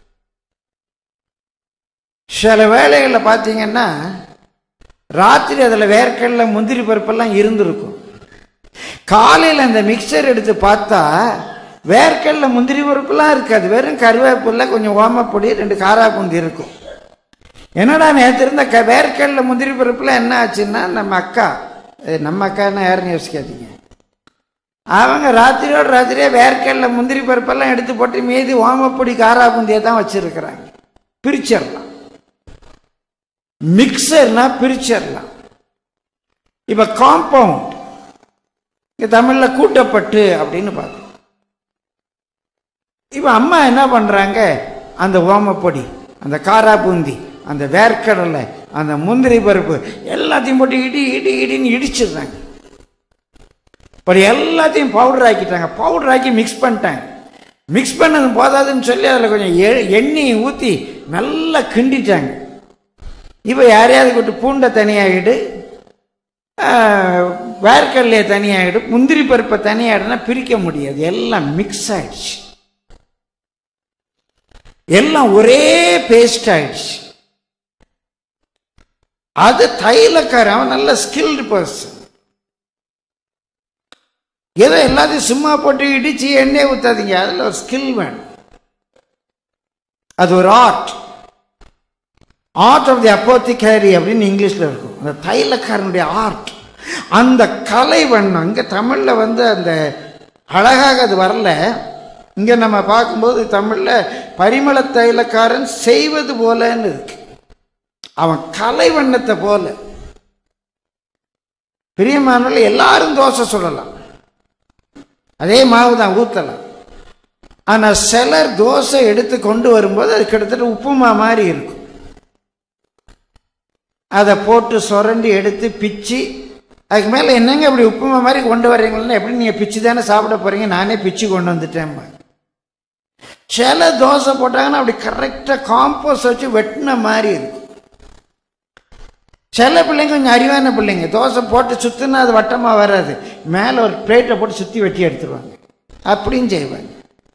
சில வேளைகளில் பார்த்தீங்கன்னா ராத்திரி அதில் வேர்க்கடலை முந்திரி பருப்பெல்லாம் இருந்திருக்கும் காலையில் அந்த மிக்சர் எடுத்து பார்த்தா வேர்க்கடலை முந்திரி பருப்புலாம் இருக்காது வெறும் கருவேப்பிலை கொஞ்சம் ஓமப்பொடி ரெண்டு காரா பூந்தி இருக்கும் என்னடா நேற்று இருந்த க வேர்க்கடலை முந்திரி பருப்புலாம் என்ன ஆச்சுன்னா நம்ம அக்கா இது நம்ம அக்கான்னா யாருன்னு யோசிக்காதீங்க அவங்க ராத்திரியோட ராத்திரியே வேர்க்கடலை முந்திரி பருப்பெல்லாம் எடுத்து போட்டு மீதி ஓமப்பொடி காரா பூந்தியை தான் வச்சிருக்கிறாங்க பிரிச்சிடலாம் மிக்சர்னா பிரிச்சிடலாம் இப்ப காம்பவுண்ட் இங்க தமிழ்ல கூட்டப்பட்டு அப்படின்னு பார்க்கணும் இப்ப அம்மா என்ன பண்றாங்க அந்த ஓமப்பொடி அந்த காரா பூந்தி அந்த வேர்க்கடலை அந்த முந்திரி பருப்பு எல்லாத்தையும் போட்டு இடி இடி இடின்னு இடிச்சிடுறாங்க இப்படி எல்லாத்தையும் பவுடர் ஆக்கிட்டாங்க பவுடர் ஆக்கி மிக்ஸ் பண்ணிட்டாங்க மிக்ஸ் பண்ணது போதாதுன்னு சொல்லி அதில் கொஞ்சம் எ- எண்ணெயை ஊற்றி நல்லா கிண்டிட்டாங்க இப்போ யாரையாவது கூட்டு பூண்டை தனியாகிடு வேர்க்கடலையை தனியாகிடு முந்திரி பருப்பை தனியாகிடுனா பிரிக்க முடியாது எல்லாம் மிக்ஸ் ஆயிடுச்சு எல்லாம் ஒரே பேஸ்ட் ஆயிடுச்சு அது தைலக்காரன் அவன் நல்ல ஸ்கில்டு பர்சன் ஏதோ எல்லாத்தையும் சும்மா போட்டு இடிச்சு எண்ணெய் ஊத்தாதீங்க அதுல ஒரு ஸ்கில் வேணும் அது ஒரு art art of the apothecary அப்படின்னு இங்கிலீஷ்ல இருக்கும் அந்த தைலக்காரனுடைய ஆர்ட் அந்த கலை வண்ணம் இங்க தமிழ்ல வந்து அந்த அழகாக அது வரல இங்க நம்ம பார்க்கும்போது தமிழ்ல பரிமள தைலக்காரன் செய்வது போலன்னு இருக்கு அவன் கலை வண்ணத்தை போல பிரியமானவர்கள் எல்லாரும் தோசை சுடலாம் அதே மாவு தான் ஊத்தலாம் ஆனா சிலர் தோசை எடுத்து கொண்டு வரும்போது அது கிட்டத்தட்ட உப்புமா மாதிரி இருக்கும் அதை போட்டு சுரண்டி எடுத்து பிச்சு அதுக்கு மேலே என்னங்க இப்படி உப்புமா மாதிரி கொண்டு வர்றீங்களா எப்படி நீங்கள் பிச்சு தானே சாப்பிட போறீங்க நானே பிச்சு கொண்டு வந்துட்டேன் சில தோசை போட்டாங்கன்னா அப்படி கரெக்டாக காம்போஸ் வச்சு வெட்டின மாதிரி இருக்கும் சில பிள்ளைங்க கொஞ்சம் அறிவான பிள்ளைங்க தோசை போட்டு சுத்தினா அது வட்டமாக வராது மேலே ஒரு பிளேட்டை போட்டு சுற்றி வெட்டி எடுத்துருவாங்க அப்படியும் செய்வாங்க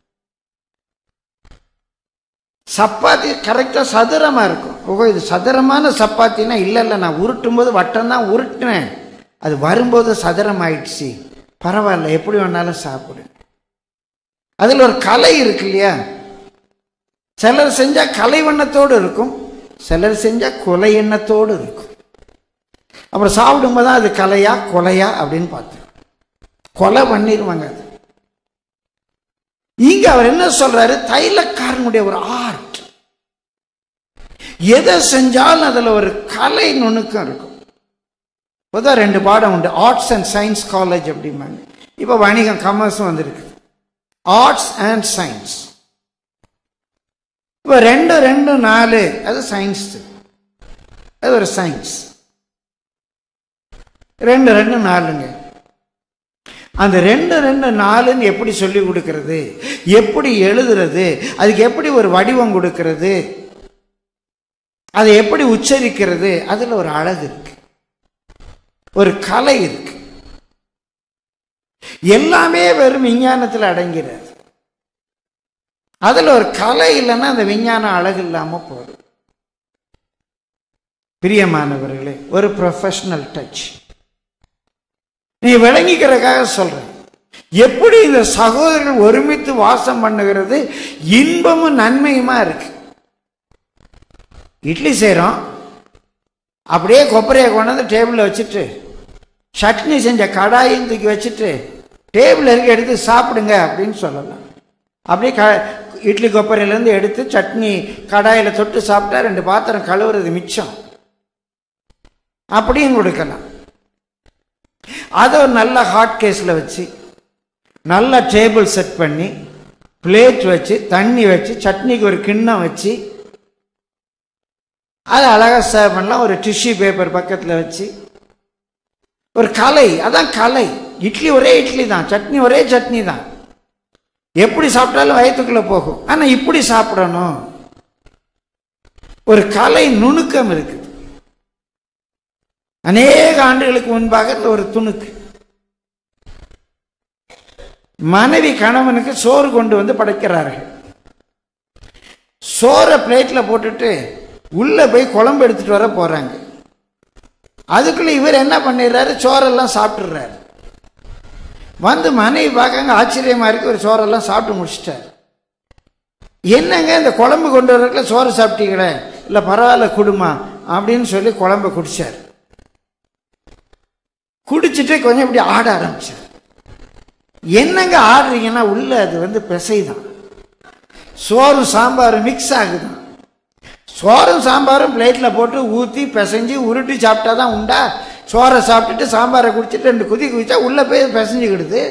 சப்பாத்தி கரெக்டாக சதுரமாக இருக்கும் ஓஹோ இது சதுரமான சப்பாத்தினா இல்லை இல்லை நான் உருட்டும் போது வட்டம் தான் உருட்டினேன் அது வரும்போது சதுரம் ஆயிடுச்சு பரவாயில்ல எப்படி வேணாலும் சாப்பிடு அதில் ஒரு கலை இருக்கு இல்லையா சிலர் செஞ்சா கலை வண்ணத்தோடு இருக்கும் சிலர் செஞ்சா கொலை எண்ணத்தோடு இருக்கும் அப்புறம் சாப்பிடும்போது தான் அது கலையா கொலையா அப்படின்னு பார்த்தேன் கொலை பண்ணிடுவாங்க அது இங்க அவர் என்ன சொல்றாரு தைலக்காரனுடைய ஒரு ஆர்ட் எதை செஞ்சாலும் அதுல ஒரு கலை நுணுக்கம் இருக்கும் பொதுவாக ரெண்டு பாடம் உண்டு ஆர்ட்ஸ் அண்ட் சயின்ஸ் காலேஜ் அப்படிம்பாங்க இப்போ வணிகம் கமர்ஸும் வந்திருக்கு ஆர்ட்ஸ் அண்ட் சயின்ஸ் இப்போ ரெண்டு ரெண்டு நாலு அது சயின்ஸ் அது ஒரு சயின்ஸ் ரெண்டு ரெண்டு நாலுங்க அந்த ரெண்டு ரெண்டு நாலுன்னு எப்படி சொல்லி கொடுக்கிறது எப்படி எழுதுறது அதுக்கு எப்படி ஒரு வடிவம் கொடுக்கிறது அதை எப்படி உச்சரிக்கிறது அதுல ஒரு அழகு இருக்கு ஒரு கலை இருக்கு எல்லாமே வெறும் விஞ்ஞானத்தில் அடங்கிறது அதுல ஒரு கலை இல்லைன்னா அந்த விஞ்ஞானம் அழகு இல்லாம போடும் பிரியமானவர்களே ஒரு ப்ரொஃபஷனல் டச் நீ விளங்கிக்கிறதுக்காக சொல்றேன் எப்படி இந்த சகோதரர்கள் ஒருமித்து வாசம் பண்ணுகிறது இன்பமும் நன்மையுமா இருக்கு இட்லி செய்கிறோம் அப்படியே கொப்பரையை கொண்டு வந்து டேபிளில் வச்சுட்டு சட்னி செஞ்ச கடாயும் தூக்கி வச்சுட்டு டேபிள் இருக்க எடுத்து சாப்பிடுங்க அப்படின்னு சொல்லலாம் அப்படியே க இட்லி கொப்பரையிலேருந்து எடுத்து சட்னி கடாயில் தொட்டு சாப்பிட்டா ரெண்டு பாத்திரம் கழுவுறது மிச்சம் அப்படியும் கொடுக்கலாம் அதை ஒரு நல்ல ஹாட் கேஸில் வச்சு நல்ல டேபிள் செட் பண்ணி பிளேட் வச்சு தண்ணி வச்சு சட்னிக்கு ஒரு கிண்ணம் வச்சு அதை அழகாக சர்வ் பண்ணலாம் ஒரு டிஷ்யூ பேப்பர் பக்கத்தில் வச்சு ஒரு கலை அதான் கலை இட்லி ஒரே இட்லி தான் சட்னி ஒரே சட்னி தான் எப்படி சாப்பிட்டாலும் வயிற்றுக்குள்ள போகும் ஆனால் இப்படி சாப்பிடணும் ஒரு கலை நுணுக்கம் இருக்குது அநேக ஆண்டுகளுக்கு முன்பாக இந்த ஒரு துணுக்கு மனைவி கணவனுக்கு சோறு கொண்டு வந்து படைக்கிறார்கள் சோறை பிளேட்ல போட்டுட்டு உள்ள போய் குழம்பு எடுத்துட்டு வர போறாங்க அதுக்குள்ள இவர் என்ன பண்ணிடுறாரு சோறெல்லாம் சாப்பிட்டுறாரு வந்து மனைவி பார்க்காங்க ஆச்சரியமா இருக்கு ஒரு சோறெல்லாம் சாப்பிட்டு முடிச்சிட்டாரு என்னங்க இந்த குழம்பு கொண்டு வரக்குள்ள சோறு சாப்பிட்டீங்களே இல்லை பரவாயில்ல குடுமா அப்படின்னு சொல்லி குழம்பு குடிச்சார் குடிச்சிட்டு கொஞ்சம் இப்படி ஆட ஆரம்பிச்சார் என்னங்க ஆடுறீங்கன்னா உள்ள அது வந்து பிசைதான் சோறும் சாம்பாரும் மிக்ஸ் ஆகுதான் சோறும் சாம்பாரும் பிளேட்டில் போட்டு ஊற்றி பிசைஞ்சு உருட்டி சாப்பிட்டா தான் உண்டா சோறை சாப்பிட்டுட்டு சாம்பாரை குடிச்சிட்டு ரெண்டு குதி குதிச்சா உள்ளே போய் பிசைஞ்சுக்கிடுது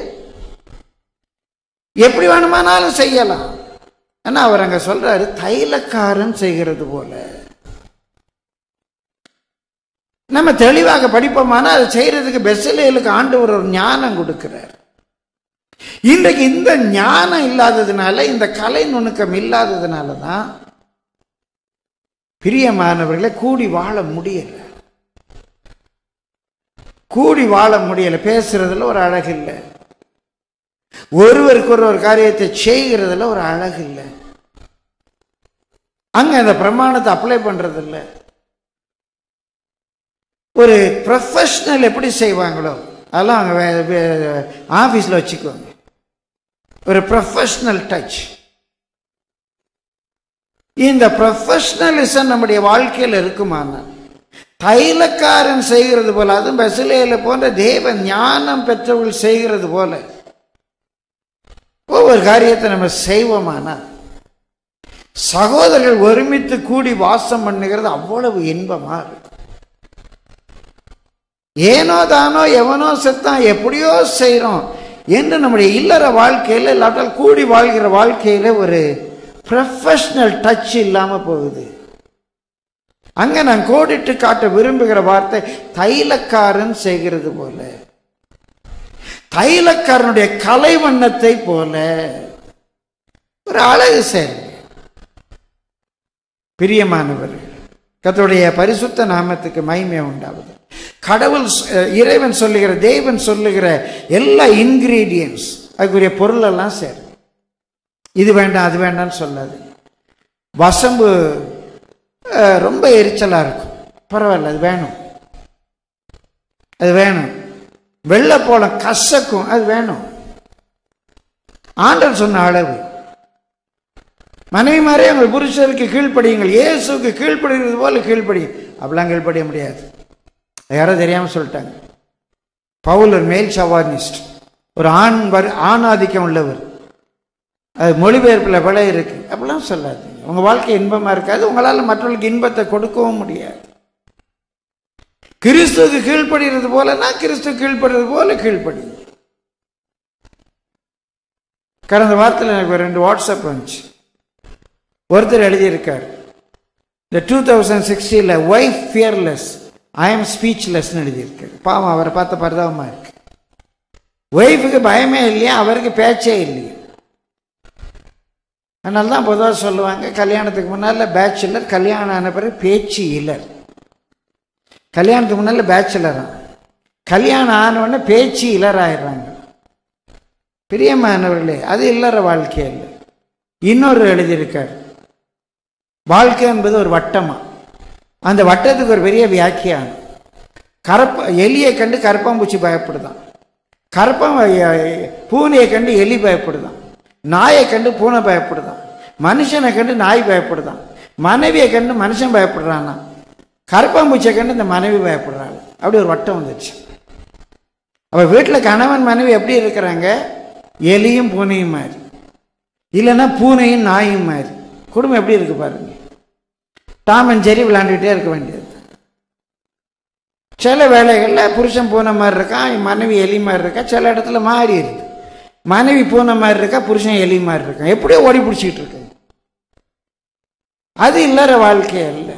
எப்படி வேணுமானாலும் செய்யலாம் ஆனால் அவர் அங்கே சொல்றாரு தைலக்காரன் செய்கிறது போல நம்ம தெளிவாக படிப்போமானா அதை செய்யறதுக்கு பெஸ்ஸலுக்கு ஆண்டவர் ஒரு ஞானம் கொடுக்கிறார் இன்றைக்கு இந்த ஞானம் இல்லாததுனால இந்த கலை நுணுக்கம் இல்லாததுனால தான் பிரியமானவர்களை கூடி வாழ முடியல கூடி வாழ முடியல பேசுறதுல ஒரு அழகு இல்லை ஒருவருக்கு ஒரு ஒரு காரியத்தை செய்கிறதுல ஒரு அழகு இல்லை அங்க அந்த பிரமாணத்தை அப்ளை பண்றது இல்லை ஒரு ப்ரொஃபஷனல் எப்படி செய்வாங்களோ அதெல்லாம் அங்கே ஆஃபீஸில் வச்சுக்குவாங்க ஒரு ப்ரொஃபஷனல் டச் இந்த ப்ரொஃபஷனலிசம் நம்முடைய வாழ்க்கையில் இருக்குமானா தைலக்காரன் செய்கிறது போல அதுவும் பசிலேல போன்ற தேவ ஞானம் பெற்றவர்கள் செய்கிறது போல ஒவ்வொரு காரியத்தை நம்ம செய்வோமானா சகோதரர்கள் ஒருமித்து கூடி வாசம் பண்ணுகிறது அவ்வளவு இன்பமா இருக்கும் ஏனோ தானோ எவனோ செத்தான் எப்படியோ செய்கிறோம் என்று நம்முடைய இல்லற வாழ்க்கையில் இல்லாட்டால் கூடி வாழ்கிற வாழ்க்கையில் ஒரு ப்ரொஃபஷனல் டச் இல்லாமல் போகுது அங்கே நான் கோடிட்டு காட்ட விரும்புகிற வார்த்தை தைலக்காரன் செய்கிறது போல தைலக்காரனுடைய கலைவண்ணத்தை போல ஒரு அழகு செயல் பிரியமானவர்கள் கத்தோடைய பரிசுத்த நாமத்துக்கு மகிமை உண்டாவது கடவுள் சொ- இறைவன் சொல்லுகிற தேவன் சொல்லுகிற எல்லா இன்கிரீடியன்ஸ் அதுக்குரிய பொருள் எல்லாம் சேரும் இது வேண்டாம் அது வேண்டாம்னு சொல்லாது வசம்பு அஹ், ரொம்ப எரிச்சலாக இருக்கும் பரவாயில்ல அது வேணும் அது வேணும் வெள்ளைப்போளம் கசக்கும் அது வேணும் ஆண்டவர் சொன்ன அளவு மனைவிமாரே உங்கள் புருஷருக்கு கீழ்ப்படியுங்கள் இயேசுக்கு கீழ்ப்படுகிறது போல கீழ்ப்படியும் அப்படிலாம் கீழ்ப்படிய முடியாது அது யாரோ தெரியாமல் சொல்லிட்டாங்க பவுல் ஒரு மேல் சவானிஸ்ட் ஒரு ஆண் வர் ஆணாதிக்கம் உள்ளவர் அது மொழிபெயர்ப்பில் பிழை இருக்கு அப்படிலாம் சொல்லாதீங்க உங்கள் வாழ்க்கை இன்பமாக இருக்காது உங்களால் மற்றவர்களுக்கு இன்பத்தை கொடுக்கவும் முடியாது கிறிஸ்துவுக்கு கீழ்ப்படுகிறது போலனா கிறிஸ்து கீழ்ப்படுறது போல கீழ்ப்படி கடந்த வாரத்தில் எனக்கு ஒரு ரெண்டு வாட்ஸ்அப் வந்துச்சு ஒருத்தர் எழுதியிருக்கார் இந்த டூ தௌசண்ட் சிக்ஸ்டியில் ஒய்ஃப் ஃபியர்லெஸ் ஐ எம் ஸ்பீச்லெஸ்னு எழுதியிருக்காரு பாவம் அவரை பார்த்த பரிதாபமாக இருக்கு ஒய்ஃபுக்கு பயமே இல்லையா அவருக்கு பேச்சே இல்லையா அதனால தான் பொதுவாக சொல்லுவாங்க கல்யாணத்துக்கு முன்னால் பேச்சுலர் கல்யாணம் ஆன பிறகு பேச்சு இல்லர் கல்யாணத்துக்கு முன்னால் பேச்சுலரா கல்யாணம் ஆன உடனே பேச்சு இலர் ஆயிடுறாங்க பிரியமானவர்களே அது இல்லற வாழ்க்கை இல்லை இன்னொரு எழுதியிருக்கார் வாழ்க்கை என்பது ஒரு வட்டமா அந்த வட்டத்துக்கு ஒரு பெரிய வியாக்கியானம் கரப்ப எலியை கண்டு கரப்பாம்பூச்சி பயப்படுதான் கரப்பம் பூனையை கண்டு எலி பயப்படுதான் நாயை கண்டு பூனை பயப்படுதான் மனுஷனை கண்டு நாய் பயப்படுதான் மனைவியை கண்டு மனுஷன் பயப்படுறானா கரப்பாம்பூச்சியை கண்டு இந்த மனைவி பயப்படுறாள் அப்படி ஒரு வட்டம் வந்துச்சு அவ வீட்டில் கணவன் மனைவி எப்படி இருக்கிறாங்க எலியும் பூனையும் மாதிரி இல்லைன்னா பூனையும் நாயும் மாதிரி குடும்பம் எப்படி இருக்கு பாருங்க டாம் அண்ட் ஜெரி விளையாண்டுக்கிட்டே இருக்க வேண்டியது சில வேலைகளில் புருஷன் பூனை மாதிரி இருக்கான் மனைவி எலி மாதிரி இருக்கா சில இடத்துல மாறி இருக்கு மனைவி பூனை மாதிரி இருக்கா புருஷன் எலி மாதிரி இருக்கான் எப்படியோ ஓடி பிடிச்சிட்டு இருக்கு அது இல்லற வாழ்க்கை அல்ல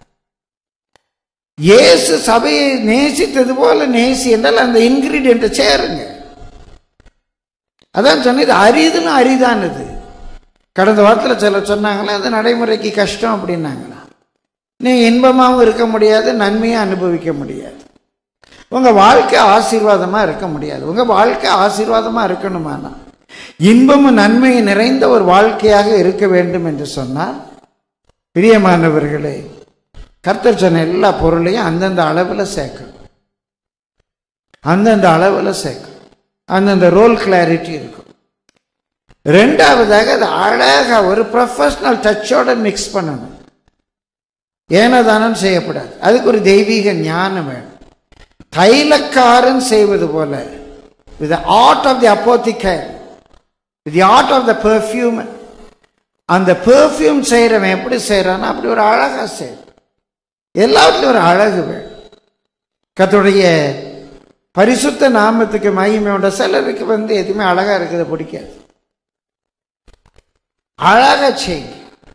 இயேசு சபையை நேசித்தது போல நேசி என்றால் அந்த இன்கிரீடியண்ட்டை சேருங்க அதான் சொன்னது அரிதுன்னு அரிதானது கடந்த வாரத்தில் சிலர் சொன்னாங்களே அது நடைமுறைக்கு கஷ்டம் அப்படின்னாங்களா நீ இன்பமாகவும் இருக்க முடியாது நன்மையும் அனுபவிக்க முடியாது உங்க வாழ்க்கை ஆசீர்வாதமா இருக்க முடியாது உங்க வாழ்க்கை ஆசீர்வாதமா இருக்கணுமானா இன்பமும் நன்மையும் நிறைந்த ஒரு வாழ்க்கையாக இருக்க வேண்டும் என்று சொன்னால் பிரியமானவர்களே கர்த்தர் சொன்ன எல்லா பொருளையும் அந்தந்த அளவில் சேர்க்கணும் அந்தந்த அளவில் சேர்க்கணும் அந்தந்த ரோல் கிளாரிட்டி இருக்கும் ரெண்டாவதாக அது அழகா ஒரு ப்ரொஃபஷனல் டச்சோட மிக்ஸ் பண்ணணும் ஏனதானம் செய்யப்படாது அதுக்கு ஒரு தெய்வீக ஞானம் வேணும் தைலக்காரன் செய்வது போல with art of the apothecary with art of the perfume அந்த பெர்ஃப்யூம் செய்கிறவன் எப்படி செய்கிறான்னா அப்படி ஒரு அழகாக செய்யும் எல்லாத்துலையும் ஒரு அழகு வேணும் கத்துடைய பரிசுத்த நாமத்துக்கு மகிமையோட சிலருக்கு வந்து எதுவுமே அழகா இருக்குது பிடிக்காது அழகா செய்யுங்க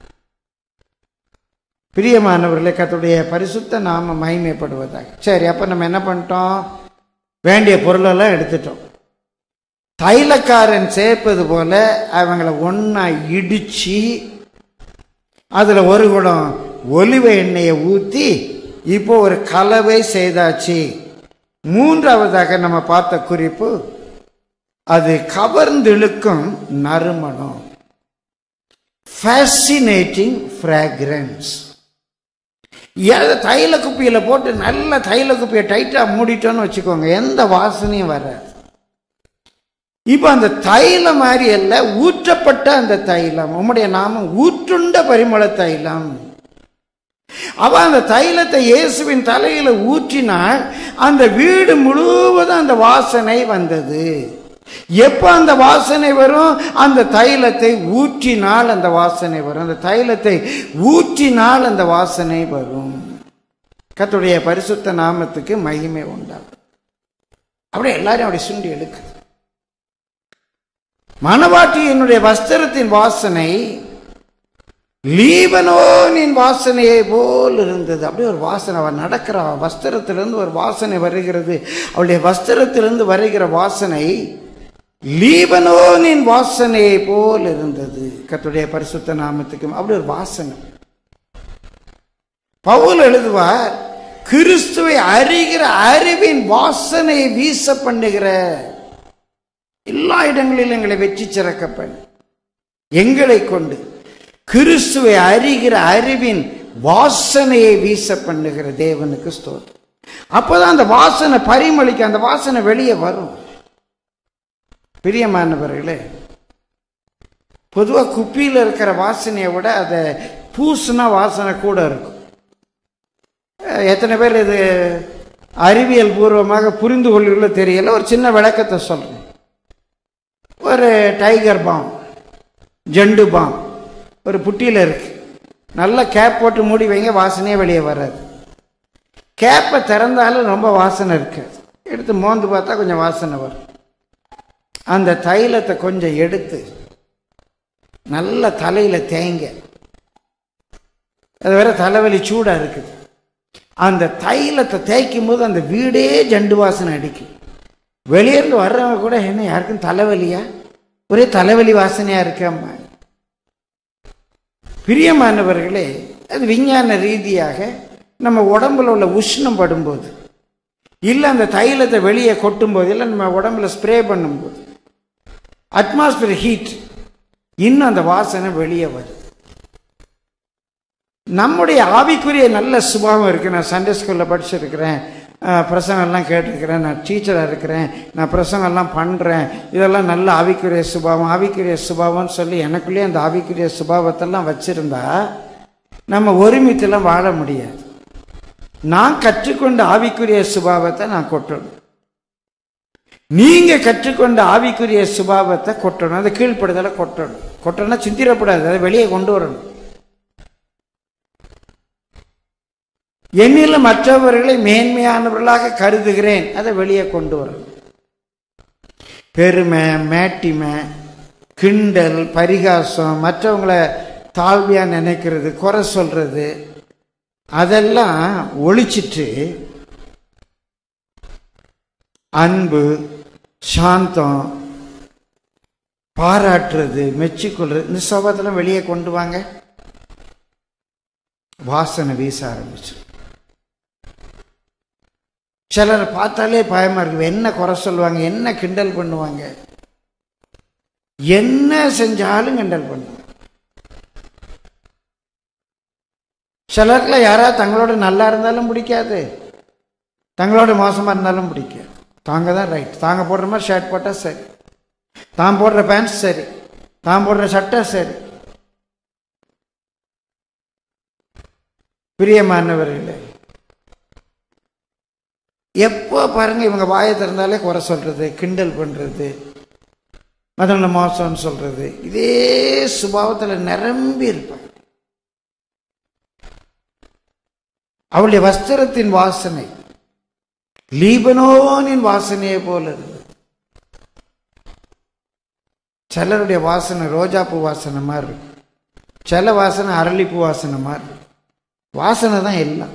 பிரியமானவர்களே கத்துடைய பரிசுத்த நாம மகிமைப்படுவதாக சரி அப்ப நம்ம என்ன பண்ணிட்டோம் வேண்டிய பொருளெல்லாம் எடுத்துட்டோம் தைலக்காரன் சேர்ப்பது போல அவங்கள ஒண்ணா இடிச்சு அதுல ஒரு குடம் ஒலிவ எண்ணெயை ஊத்தி இப்போ ஒரு கலவை செய்தாச்சு மூன்றாவதாக நம்ம பார்த்த குறிப்பு அது கவர்ந்திழுக்கும் நறுமணம் ஃபேசினேட்டிங் ஃப்ராக்ரன்ஸ் ஏதாவது தைல குப்பியில் போட்டு நல்ல தைல குப்பியை டைட்டாக மூடிட்டோன்னு வச்சுக்கோங்க எந்த வாசனையும் வராது இப்போ அந்த தைலம் மாதிரி அல்ல ஊற்றப்பட்ட அந்த தைலம் உம்முடைய நாமம் ஊற்றுண்ட பரிமள தைலம் அவ அந்த தைலத்தை இயேசுவின் தலையில ஊற்றினால் அந்த வீடு முழுவதும் அந்த வாசனை வந்தது எப்ப அந்த வாசனை வரும் அந்த தைலத்தை ஊற்றினால் அந்த வாசனை வரும் அந்த தைலத்தை ஊற்றினால் அந்த வாசனை வரும் கத்துடைய பரிசுத்த நாமத்துக்கு மகிமை உண்டாகும் அப்படியே எல்லாரையும் அப்படி சுண்டி எடுக்குது மணவாட்டியினுடைய வஸ்திரத்தின் வாசனை லீபனோனின் வாசனையை போல் இருந்தது அப்படியே ஒரு வாசனை அவள் நடக்கிறா வஸ்திரத்திலிருந்து ஒரு வாசனை வருகிறது அவளுடைய வஸ்திரத்திலிருந்து வருகிற வாசனை லீபனோனின் வாசனையை போல் இருந்தது கத்துடைய பரிசுத்த நாமத்துக்கு அப்படி ஒரு வாசனை பவுல் எழுதுவார் கிறிஸ்துவை அறிகிற அறிவின் வாசனையை வீச பண்ணுகிற எல்லா இடங்களிலும் எங்களை வெற்றி சிறக்க பண்ணு எங்களை கொண்டு கிறிஸ்துவை அறிகிற அறிவின் வாசனையை வீச பண்ணுகிற தேவனுக்கு ஸ்தோத்திரம் அப்பதான் அந்த வாசனை பரிமளிக்க அந்த வாசனை வெளியே வரும் பிரியமானவர்களே பொதுவாக குப்பியில் இருக்கிற வாசனையை விட அதை பூசுனா வாசனை கூட இருக்கும் அஹ் எத்தனை பேர் இது அறிவியல் பூர்வமாக புரிந்து கொள்ளுள்ள தெரியல ஒரு சின்ன விளக்கத்தை சொல்றேன் ஒரு டைகர் பாம் ஜண்டு பாம் ஒரு புட்டியில் இருக்கு நல்லா கேப் போட்டு மூடி வைங்க வாசனையே வெளியே வராது கேப்பை திறந்தாலும் ரொம்ப வாசனை இருக்காது எடுத்து மோந்து பார்த்தா கொஞ்சம் வாசனை வரும் அந்த தைலத்தை கொஞ்சம் எடுத்து நல்ல தலையில தேங்க அது வேற தலைவலி சூடா இருக்குது அந்த தைலத்தை தேய்க்கும் போது அந்த வீடே ஜண்டு வாசனை அடிக்கும் வெளியிருந்து வர்றவங்க கூட என்ன யாருக்கும் தலைவலியா ஒரே தலைவலி வாசனையா இருக்கம்மா பிரியமானவர்களே அது விஞ்ஞான ரீதியாக நம்ம உடம்புல உள்ள உஷ்ணம் படும்போது இல்லை அந்த தைலத்தை வெளியே கொட்டும்போது இல்லை நம்ம உடம்புல ஸ்ப்ரே பண்ணும்போது அட்மாஸ்பியர் ஹீட் இன்னும் அந்த வாசனை வெளியே வருது நம்முடைய ஆவிக்குரிய நல்ல சுபாவம் இருக்கு நான் சண்டே ஸ்கூலில் படிச்சிருக்கிறேன் அஹ், பிரசங்கம்லாம் கேட்டிருக்கிறேன் நான் டீச்சராக இருக்கிறேன் நான் பிரசங்கம்லாம் பண்ணுறேன் இதெல்லாம் நல்ல ஆவிக்குரிய சுபாவம் ஆவிக்குரிய சுபாவம்னு சொல்லி எனக்குள்ளேயே அந்த ஆவிக்குரிய சுபாவத்தெல்லாம் வச்சிருந்தா நம்ம ஒருமித்தெல்லாம் வாழ முடியாது நான் கற்றுக்கொண்ட ஆவிக்குரிய சுபாவத்தை நான் கொட்டணும் நீங்க கற்றுக்கொண்ட ஆவிக்குரிய சுபாவத்தை கொட்டணும் அதை கீழ்ப்படுதலை கொட்டணும் கொட்டணும்னா சிந்திரப்படாது அதை வெளியே கொண்டு வரணும் என்னிலும் மற்றவர்களை மேன்மையானவர்களாக கருதுகிறேன் அதை வெளியே கொண்டு வரணும் பெருமை மேட்டிமை கிண்டல் பரிகாசம் மற்றவங்கள தாழ்வியா நினைக்கிறது குறை சொல்றது அதெல்லாம் ஒழிச்சிட்டு அன்பு சாந்தம் பாராட்டுறது மெச்சிக்கொள்றது இந்த சோபத்தெல்லாம் வெளியே கொண்டு வாங்க வாசனை வீச ஆரம்பிச்சு சிலரை பார்த்தாலே பயமா இருக்கு என்ன குறை சொல்லுவாங்க என்ன கிண்டல் பண்ணுவாங்க என்ன செஞ்சாலும் கிண்டல் பண்ணுவாங்க சிலருக்குலாம் யாராவது தங்களோட நல்லா இருந்தாலும் பிடிக்காது தங்களோட மோசமா இருந்தாலும் பிடிக்காது தாங்க தான் ரைட் தாங்க போடுற மாதிரி ஷர்ட் போட்டால் சரி தான் போடுற பேண்ட் சரி தான் போடுற சட்டை சரி பிரியமானவர்களே எப்போ பாருங்க இவங்க வாயை திறந்தாலே குறை சொல்றது கிண்டல் பண்றது மதங்கள மோசம்னு சொல்றது இதே சுபாவத்தில் நிரம்பி இருப்பாங்க அவளுடைய வஸ்திரத்தின் வாசனை லீபனோனின் வாசனையை போல இருந்தது சிலருடைய வாசனை ரோஜாப்பூ வாசனை மாதிரி இருக்கும் சில வாசனை அரளிப்பூ வாசனை மாதிரி இருக்கும் வாசனை தான் எல்லாம்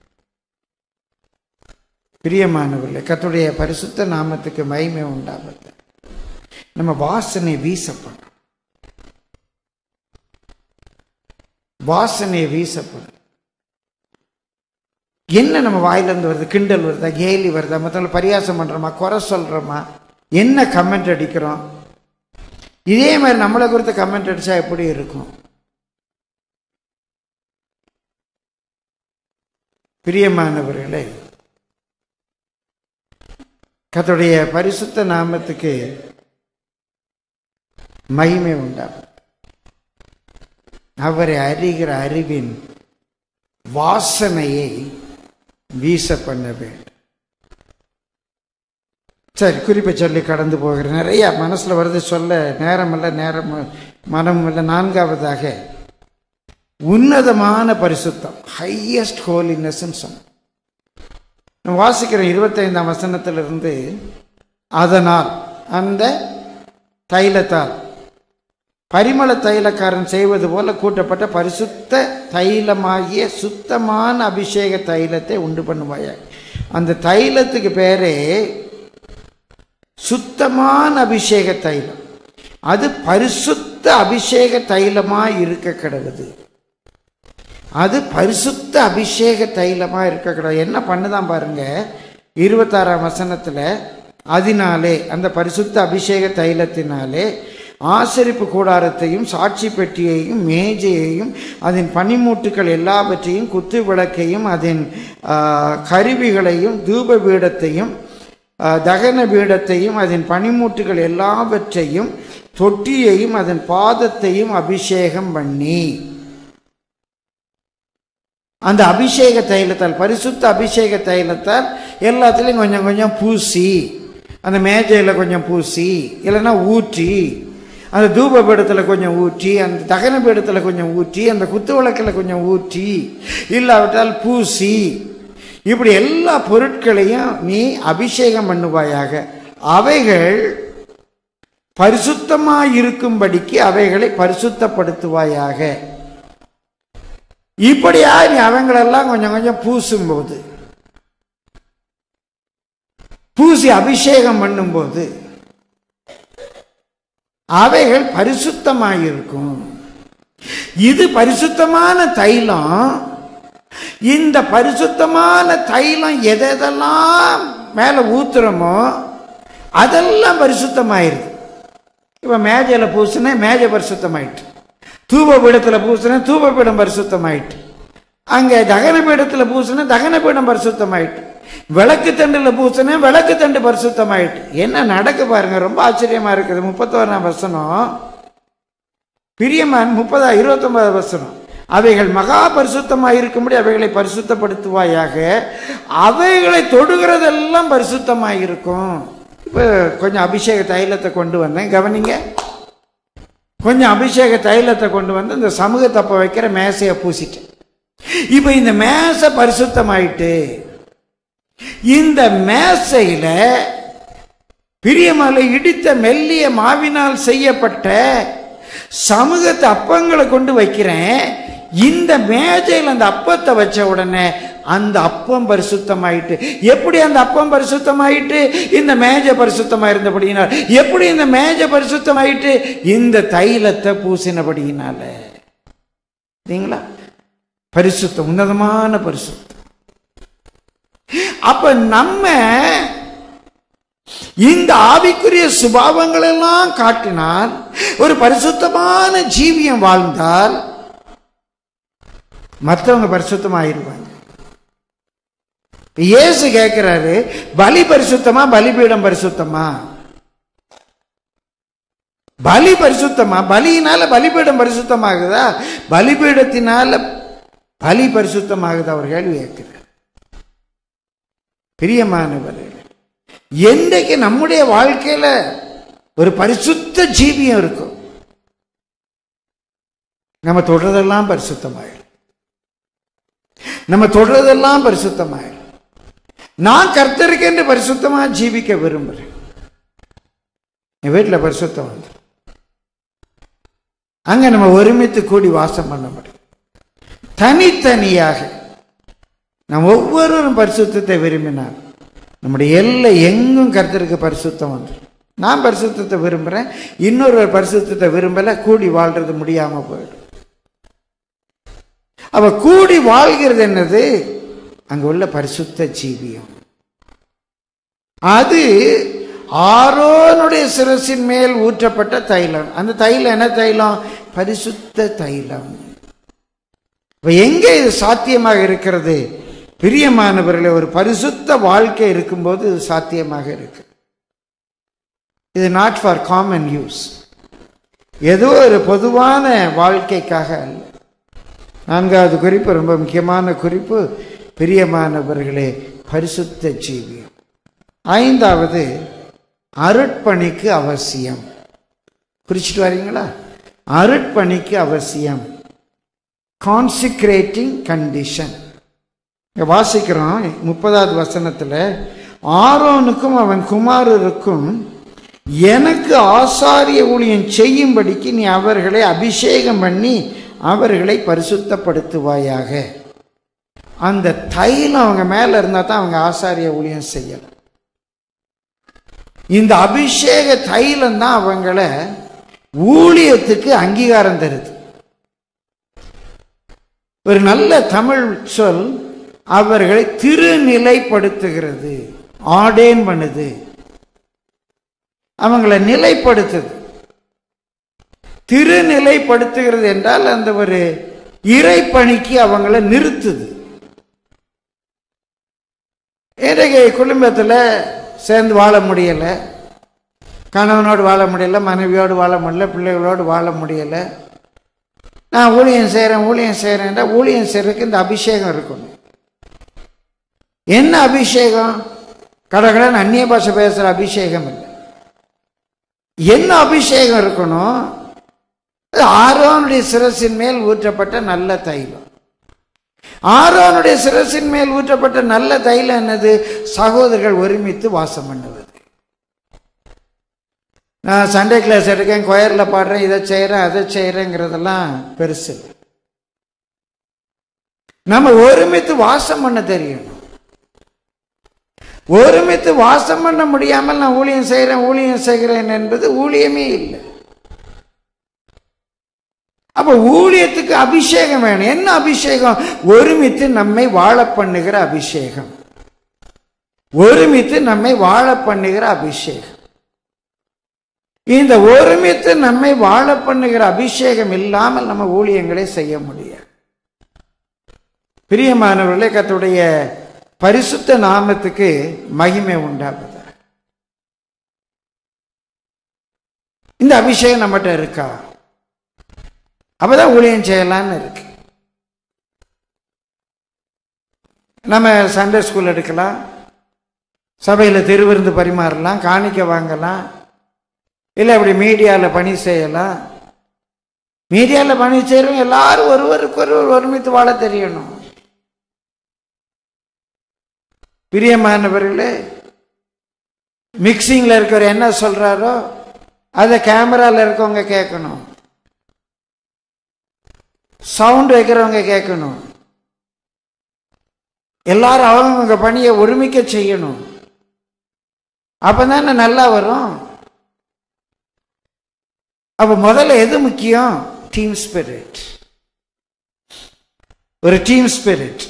பிரியமானவர்களே கத்துடைய பரிசுத்த நாமத்துக்கு மகிமை உண்டாவது நம்ம வாசனை வீசப்படும் வாசனை வீசப்படும் என்ன நம்ம வாயிலிருந்து வருது கிண்டல் வருதா கேலி வருதா மற்றவங்க பரியாசம் பண்றோமா குறை சொல்றோமா என்ன கமெண்ட் அடிக்கிறோம் இதே மாதிரி நம்மளை குறித்து கமெண்ட் அடிச்சா எப்படி இருக்கும் பிரியமானவர்களே கர்த்தருடைய பரிசுத்த நாமத்துக்கு மகிமை உண்டாகும் அவரை அறிகிற அறிவின் வாசனையை வீச பண்ண வேண்டும் சரி குறிப்பை சொல்லி கடந்து போகிறேன் நிறைய மனசுல வருது சொல்ல நேரம் இல்லை நேரம் மனம் இல்லை நான்காவதாக உன்னதமான பரிசுத்தம் ஹையஸ்ட் ஹோலினஸ் சொன்ன நம்ம வாசிக்கிற இருபத்தைந்தாம் வசனத்திலிருந்து அதனால் அந்த தைலத்தால் பரிமள தைலக்காரன் செய்வது போல கூட்டப்பட்ட பரிசுத்த தைலமாகிய சுத்தமான அபிஷேக தைலத்தை உண்டு பண்ணுவாய அந்த தைலத்துக்கு பேரே சுத்தமான அபிஷேக தைலம் அது பரிசுத்த அபிஷேக தைலமாய் இருக்க கிடவுது அது பரிசுத்த அபிஷேக தைலமா இருக்க கிடவு என்ன பண்ணுதான் பாருங்க இருபத்தாறாம் வசனத்துல அதனாலே அந்த பரிசுத்த அபிஷேக தைலத்தினாலே ஆசரிப்பு கூடாரத்தையும் சாட்சி பெட்டியையும் மேஜையையும் அதன் பனிமூட்டுகள் எல்லாவற்றையும் குத்து விளக்கையும் அதன் ஆ, கருவிகளையும் தூப பீடத்தையும் ஆ, தகன பீடத்தையும் அதன் பனிமூட்டுகள் எல்லாவற்றையும் தொட்டியையும் அதன் பாதத்தையும் அபிஷேகம் பண்ணி அந்த அபிஷேக தைலத்தால் பரிசுத்த அபிஷேக தைலத்தால் எல்லாத்துலேயும் கொஞ்சம் கொஞ்சம் பூசி அந்த மேஜையில் கொஞ்சம் பூசி இல்லைன்னா ஊற்றி அந்த தூப பீடத்தில் கொஞ்சம் ஊற்றி அந்த தகன பீடத்தில் கொஞ்சம் ஊற்றி அந்த குத்து விளக்கில் கொஞ்சம் ஊற்றி இல்லாவிட்டால் பூசி இப்படி எல்லா பொருட்களையும் நீ அபிஷேகம் பண்ணுவாயாக அவைகள் பரிசுத்தமாய் இருக்கும்படிக்கு அவைகளை பரிசுத்தப்படுத்துவாயாக இப்படியா நீ அவங்களெல்லாம் கொஞ்சம் கொஞ்சம் பூசும்போது பூசி அபிஷேகம் பண்ணும்போது அவைகள் பரிசுத்தமாயிருக்கும் இது பரிசுத்தமான தைலம் இந்த பரிசுத்தமான தைலம் எதெல்லாம் மேல ஊத்துறோமோ அதெல்லாம் பரிசுத்தமாயிருது இப்ப மேஜையில பூசினா மேஜை பரிசுத்தமாயிட்டு தூப பீடத்துல பூசினா தூப பீடம் பரிசுத்தமாயிட்டு அங்க தகன பீடத்துல பூசினா தகன பீடம் பரிசுத்தமாயிட்டு விளக்கு தண்டுல பூசினா விளக்கு தண்டு பரிசுத்தமாயிட்டு என்ன நடக்கு பாருங்க ரொம்ப ஆச்சரியமா இருக்குது முப்பத்தோராம் வசனம் பிரியமான் முப்பதா இருபத்தொன்பது வசனம் அவைகள் மகா பரிசுத்தமாக இருக்கும்படி அவைகளை பரிசுத்தப்படுத்துவாயாக அவைகளை தொடுகிறதெல்லாம் பரிசுத்தமாக இருக்கும் இப்போ கொஞ்சம் அபிஷேக தைலத்தை கொண்டு வந்தேன் கவனிங்க கொஞ்சம் அபிஷேக தைலத்தை கொண்டு வந்து இந்த சமூக தப்ப வைக்கிற மேசையை பூசிட்டேன் இப்போ இந்த மேசை பரிசுத்தமாயிட்டு இந்த மேசையில பிரியமலை இடித்த மெல்லிய மாவினால் செய்யப்பட்ட சமூகத்து அப்பங்களை கொண்டு வைக்கிறேன் இந்த மேஜையில் அந்த அப்பத்தை வச்ச உடனே அந்த அப்பம் பரிசுத்தமாயிட்டு எப்படி அந்த அப்பம் பரிசுத்தமாயிட்டு இந்த மேஜை பரிசுத்தமாயிருந்தபடியினால் எப்படி இந்த மேஜை பரிசுத்தமாயிட்டு இந்த தைலத்தை பூசினபடியினால சரிங்களா பரிசுத்தம் உன்னதமான பரிசுத்தம் அப்ப நம்ம இந்த ஆவிக்குரிய சுபாவங்கள் எல்லாம் காட்டினால் ஒரு பரிசுத்தமான ஜீவியம் வாழ்ந்தால் மற்றவங்க பரிசுத்தமாயிருவாங்க இயேசு கேட்கிறாரு பலி பரிசுத்தமா பலிபீடம் பரிசுத்தமா பலி பரிசுத்தமா பலியினால பலிபீடம் பரிசுத்தமாகுதா பலிபீடத்தினால பலி பரிசுத்தமாகுதா அவர் கேள்வி கேட்கிறார் பிரியமானவர்களே என்றைக்கு நம்முடைய வாழ்க்கையில ஒரு பரிசுத்த ஜீவியம் இருக்கும் நம்ம தொடர்றதெல்லாம் பரிசுத்தமாயிடும் நம்ம தொடர்றதெல்லாம் பரிசுத்தமாயிடும் நான் கர்த்தருக்கு என்று பரிசுத்தமா ஜீவிக்க விரும்புறேன் என் வீட்டில் பரிசுத்தம் வந்து அங்க நம்ம ஒருமித்து கூடி வாசம் பண்ண முடியும் தனித்தனியாக நாம் ஒவ்வொருவரும் பரிசுத்தத்தை விரும்பினார் நம்முடைய எல்லை எங்கும் கர்த்தருக்கு பரிசுத்தம் வந்து நான் பரிசுத்தத்தை விரும்புகிறேன் இன்னொரு பரிசுத்தத்தை விரும்பல கூடி வாழ்றது முடியாம போயிடும் அவ கூடி வாழ்கிறது என்னது அங்க உள்ள பரிசுத்த ஜீவியம் அது ஆரோனுடைய சிரசின் மேல் ஊற்றப்பட்ட தைலம் அந்த தைலம் என்ன தைலம் பரிசுத்த தைலம் இப்ப எங்கே இது சாத்தியமாக இருக்கிறது பிரியமானவர்களே ஒரு பரிசுத்த வாழ்க்கை இருக்கும்போது இது சாத்தியமாக இருக்கு இது நாட் ஃபார் காமன் யூஸ் ஏதோ ஒரு பொதுவான வாழ்க்கைக்காக அல்ல நான்காவது குறிப்பு ரொம்ப முக்கியமான குறிப்பு பிரியமானவர்களே பரிசுத்த ஜீவியம் ஐந்தாவது அருட்பணிக்கு அவசியம் குறிச்சிட்டு வரீங்களா அருட்பணிக்கு அவசியம் கான்சிக்ரேட்டிங் கண்டிஷன் இங்க வாசிக்கிறோம் முப்பதாவது வசனத்துல ஆரோனுக்கும் அவன் குமாரருக்கும் எனக்கு ஆசாரிய ஊழியம் செய்யும்படிக்கு நீ அவர்களை அபிஷேகம் பண்ணி அவர்களை பரிசுத்தப்படுத்துவாயாக அந்த தைலம் அவங்க மேல இருந்தா தான் அவங்க ஆசாரிய ஊழியம் செய்யலாம் இந்த அபிஷேக தைலம் தான் அவங்கள ஊழியத்துக்கு அங்கீகாரம் தருது ஒரு நல்ல தமிழ் சொல் அவர்களை திருநிலைப்படுத்துகிறது ஆடேன் பண்ணுது அவங்கள நிலைப்படுத்துது திருநிலைப்படுத்துகிறது என்றால் அந்த ஒரு இறைப்பணிக்கு அவங்கள நிறுத்துது இன்றைக்கு குடும்பத்தில் சேர்ந்து வாழ முடியலை கணவனோடு வாழ முடியல மனைவியோடு வாழ முடியல பிள்ளைகளோடு வாழ முடியலை நான் ஊழியம் செய்கிறேன் ஊழியம் செய்கிறேன்டா ஊழியம் செய்கிறதுக்கு இந்த அபிஷேகம் இருக்கணும் என்ன அபிஷேகம் கடகடன் அந்நிய பாஷை பேசுகிற அபிஷேகம் இல்லை என்ன அபிஷேகம் இருக்கணும் அது ஆரோனுடைய சிரசின் மேல் ஊற்றப்பட்ட நல்ல தைலம் ஆரோனுடைய சிரசின் மேல் ஊற்றப்பட்ட நல்ல தைலம் என்னது சகோதரர்கள் ஒருமித்து வாசம் பண்ணுவது நான் சண்டே கிளாஸ் எடுக்கேன் கொயரில் பாடுறேன் இதை செய்கிறேன் அதை செய்கிறேங்கிறதெல்லாம் பெருசு இல்லை. நம்ம ஒருமித்து வாசம் பண்ண தெரியணும் ஒருமித்து வாசம் பண்ண முடியாமல் நான் ஊழியம் செய்கிறேன் ஊழியம் செய்கிறேன் என்பது ஊழியமே இல்லை அப்ப ஊழியத்துக்கு அபிஷேகம் வேணும் என்ன அபிஷேகம் ஒருமித்து நம்மை வாழ பண்ணுகிற அபிஷேகம் ஒருமித்து நம்மை வாழ பண்ணுகிற அபிஷேகம் இந்த ஒருமித்து நம்மை வாழ பண்ணுகிற அபிஷேகம் இல்லாமல் நம்ம ஊழியங்களை செய்ய முடியாது பிரியமானவர்களே கத்துடைய பரிசுத்த நாமத்துக்கு மகிமை உண்டாகுது இந்த அபிஷேகம் நம்மகிட்ட இருக்கா அப்பதான் ஊழியம் செய்யலாம்னு இருக்கு நம்ம சண்டே ஸ்கூல் எடுக்கலாம் சபையில் திருவிருந்து பரிமாறலாம் காணிக்க வாங்கலாம் இல்லை அப்படி மீடியாவில் பணி செய்யலாம் மீடியாவில் பணி செய்கிறவங்க எல்லாரும் ஒருவருக்கு ஒருவர் ஒருமித்து வாழ தெரியணும் பிரியமானவர்களே மிக்சிங்கில் இருக்கிறவர் என்ன சொல்றாரோ அதை கேமரால இருக்கவங்க கேட்கணும் சவுண்ட் வைக்கிறவங்க கேட்கணும் எல்லாரும் அவங்கவுங்க பணியை ஒருமிக்க செய்யணும் அப்பதானே நல்லா வரும் அப்ப முதல்ல எது முக்கியம் டீம் ஸ்பிரிட் ஒரு டீம் ஸ்பிரிட்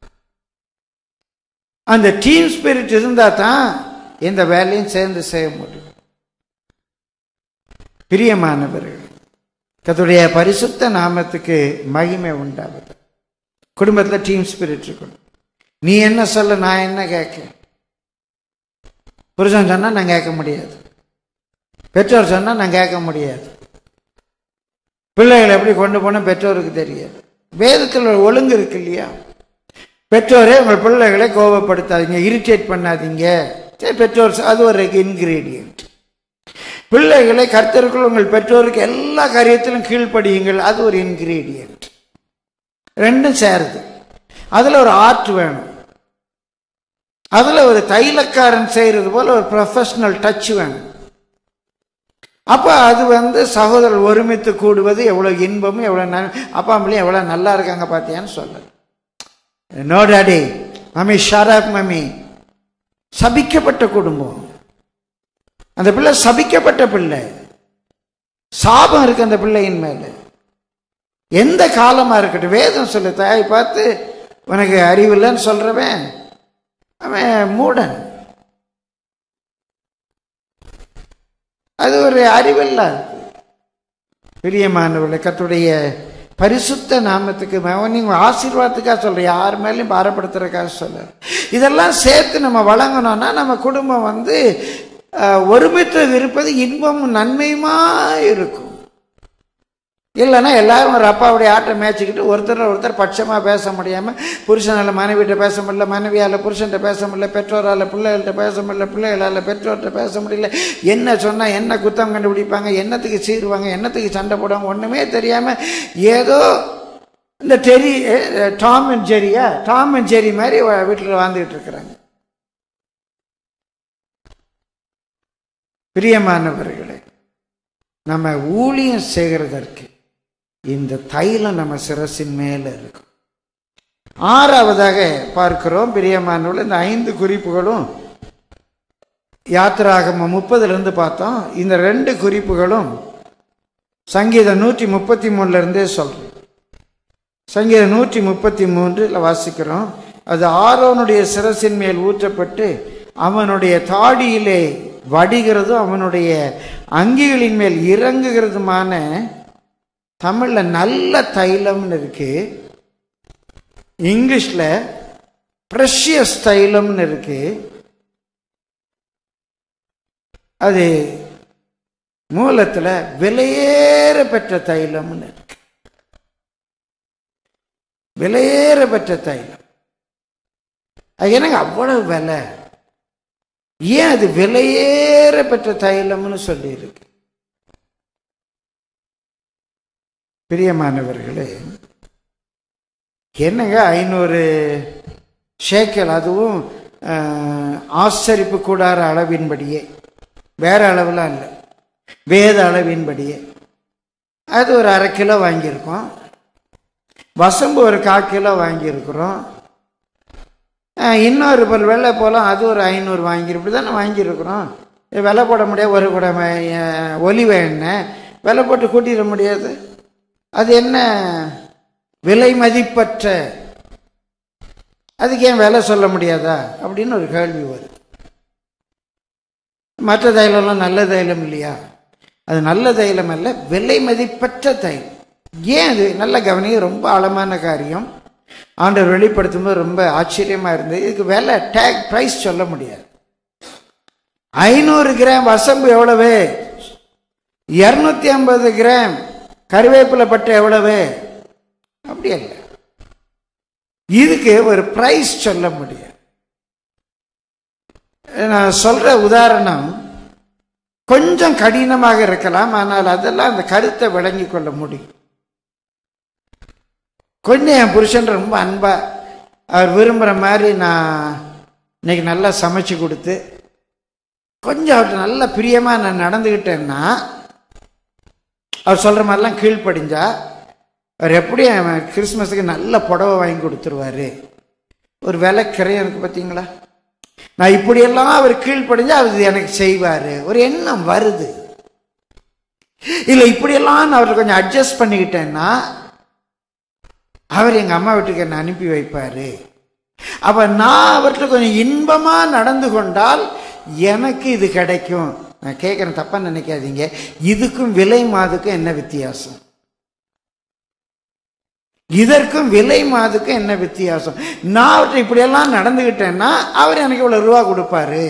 அந்த டீம் ஸ்பிரிட் இருந்தா தான் இந்த வேலையும் சேர்ந்து செய்ய முடியும் பிரியமானவர்கள் கத்துடைய பரிசுத்த நாமத்துக்கு மகிமை உண்டாகுது குடும்பத்தில் டீம் ஸ்பிரிட் இருக்கணும் நீ என்ன சொல்ல நான் என்ன கேட்க புருஷன் சொன்னா நான் கேட்க முடியாது பெற்றோர் சொன்னா நான் கேட்க முடியாது பிள்ளைகளை எப்படி கொண்டு போன பெற்றோருக்கு தெரியாது வேதத்தில் ஒரு ஒழுங்கு இருக்கு இல்லையா பெற்றோரே உங்கள் பிள்ளைகளை கோபப்படுத்தாதீங்க இரிட்டேட் பண்ணாதீங்க சரி, பெற்றோர் சொ- அது ஒரு இன்கிரீடியன்ட் பிள்ளைகளை கர்த்தருக்குள் உங்கள் பெற்றோருக்கு எல்லா காரியத்திலும் கீழ்ப்படியுங்கள் அது ஒரு இன்கிரீடியன்ட் ரெண்டும் சேருது அதுல ஒரு ஆர்ட் வேணும் அதுல ஒரு தைலக்காரன் செய்யறது போல ஒரு ப்ரொஃபஷனல் டச் வேணும் அப்ப அது வந்து சகோதரர் ஒருமித்து கூடுவது எவ்வளவு இன்பமும் எவ்வளவு நன் அப்பா அம்மையும் எவ்வளவு நல்லா இருக்காங்க பாத்தியான்னு சொல்ல no daddy mummy shut up mummy சபிக்கப்பட்ட குடும்பம் அந்த பிள்ளை சபிக்கப்பட்ட பிள்ளை சாபம் இருக்கு அந்த பிள்ளையின் மேல எந்த காலமா இருக்கட்டும் வேதம் சொல்லு தாய் பார்த்து உனக்கு அறிவில்லைன்னு சொல்றவன் அவன் மூடன் அது ஒரு அறிவில்லா பிரியமானவர்களே கத்துடைய பரிசுத்த நாமத்துக்கு ம- நீங்க ஆசீர்வாதத்துக்காக சொல்ற யார் மேலேயும் பாரப்படுத்துறதுக்காக சொல்ல இதெல்லாம் சேர்த்து நம்ம வழங்கணும்னா நம்ம குடும்பம் வந்து அஹ், ஒருமித்து இருப்பது இன்பமும் நன்மையுமா இருக்கும் இல்லைன்னா எல்லாரும் ஒரு அப்பாவுடைய ஆட்டை மேய்ச்சிக்கிட்டு ஒருத்தர் ஒருத்தர் பட்சமா பேச முடியாம புருஷனால மனைவிட்ட பேச முடியல மனைவியால புருஷன்ட்ட பேச முடியல பெற்றோரால பிள்ளைகள்கிட்ட பேச முடியல பிள்ளைகளால பெற்றோர்கிட்ட பேச முடியல என்ன சொன்னா என்ன குத்தம் கண்டுபிடிப்பாங்க என்னத்துக்கு சீருவாங்க என்னத்துக்கு சண்டை போடுவாங்க ஒண்ணுமே தெரியாம ஏதோ இந்த டெரி அஹ், டாம் அண்ட் ஜெரியா டாம் அண்ட் ஜெரி மாதிரி வ- வீட்டுல வாழ்ந்துகிட்டு இருக்கிறாங்க பிரியமானவர்களே நம்ம ஊழியம் செய்கிறதற்கு இந்த தைலம் நம்ம சிரசின் மேல இருக்கும் ஆறாவதாக பார்க்கிறோம் பிரியமானவர்கள் இந்த ஐந்து குறிப்புகளும் யாத்திராகம முப்பதுல இருந்து பார்த்தோம் இந்த ரெண்டு குறிப்புகளும் சங்கீதம் நூற்றி முப்பத்தி மூணுல இருந்தே சொல்றேன் சங்கீதம் நூற்றி முப்பத்தி மூன்றுல வாசிக்கிறோம் அது ஆரோனுடைய சிரசின் மேல் ஊற்றப்பட்டு அவனுடைய தாடியிலே வடிகிறதும் அவனுடைய அங்கிகளின் மேல் இறங்குகிறதுமான தமிழ்ல நல்ல தைலம்னு இருக்கு இங்கிலீஷ்ல ப்ரெஷியஸ் தைலம்னு இருக்கு அது மூலத்துல விலையேற பெற்ற தைலம்னு இருக்கு விலையேற பெற்ற தைலம் அது எனக்கு அவ்வளவு விலை ஏன் அது விலையேற பெற்ற தைலம்னு சொல்லியிருக்கு பிரியமானவர்களே என்னங்க ஐநூறு ஷேக்கல் அதுவும் ஆஹ், ஆசரிப்பு கூடார அளவின்படியே வேற அளவுலாம் இல்லை வேத அளவின்படியே அது ஒரு அரை கிலோ வாங்கியிருக்கோம் வசம்பு ஒரு கால் கிலோ வாங்கியிருக்கிறோம் ஆஹ், இன்னொரு பொருள் வெள்ளை போலாம் அது ஒரு ஐநூறு வாங்கி இப்படி தானே வாங்கியிருக்கிறோம் இது விலை போட முடியாது ஒரு கூட ஒலிவ எண்ணெய் விலை போட்டு கூட்டிட முடியாது அது என்ன விலை மதிப்பற்ற அதுக்கு ஏன் விலை சொல்ல முடியாதா அப்படின்னு ஒரு கேள்வி வருது மற்ற தைலம்லாம் நல்ல தைலம் இல்லையா அது நல்ல தைலம் அல்ல விலை மதிப்பற்ற தைலம் ஏன் அது நல்ல கவனிக்க ரொம்ப ஆழமான காரியம் ஆண்டவர் வெளிப்படுத்தும் போது ரொம்ப ஆச்சரியமா இருந்தது இதுக்கு விலை டேக் பிரைஸ் சொல்ல முடியாது ஐநூறு கிராம் வசம்பு எவ்வளவு இருநூத்தி ஐம்பது கிராம் கருவேப்பிலை பட்டு எவ்வளவு அப்படி அல்ல இதுக்கு ஒரு பிரைஸ் சொல்ல முடியாது நான் சொல்ற உதாரணம் கொஞ்சம் கடினமாக இருக்கலாம் ஆனால் அதெல்லாம் அந்த கருத்தை விளங்கி கொள்ள முடியும் கொஞ்சம் என் புருஷன் ரொம்ப அன்பா அவர் விரும்புகிற மாதிரி நான் இன்னைக்கு நல்லா சமைச்சு கொடுத்து கொஞ்சம் அவர்கிட்ட நல்ல பிரியமா நான் நடந்துக்கிட்டேன்னா அவர் சொல்ற மாதிரிலாம் கீழ்ப்படிஞ்சா அவர் எப்படி அவன் கிறிஸ்மஸுக்கு நல்ல புடவை வாங்கி கொடுத்துருவாரு ஒரு விலை கிரையம் இருக்கு பார்த்தீங்களா நான் இப்படியெல்லாம் அவர் கீழ்ப்படிஞ்சா அவர் எனக்கு செய்வாரு ஒரு எண்ணம் வருது இல்லை இப்படியெல்லாம் நான் அவரை கொஞ்சம் அட்ஜஸ்ட் பண்ணிக்கிட்டேன்னா அவர் எங்க அம்மா வீட்டுக்கு என்னை அனுப்பி வைப்பாரு அப்ப நான் அவர்கிட்ட கொஞ்சம் இன்பமா நடந்து கொண்டால் எனக்கு இது கிடைக்கும் நான் கேட்குறேன் தப்பா நினைக்காதீங்க இதுக்கும் விலை மாதுக்கும் என்ன வித்தியாசம் இதற்கும் விலை மாதுக்கும் என்ன வித்தியாசம் நான் அவர்கிட்ட இப்படியெல்லாம் நடந்துக்கிட்டேன்னா அவர் எனக்கு இவ்வளவு ரூபா கொடுப்பாரு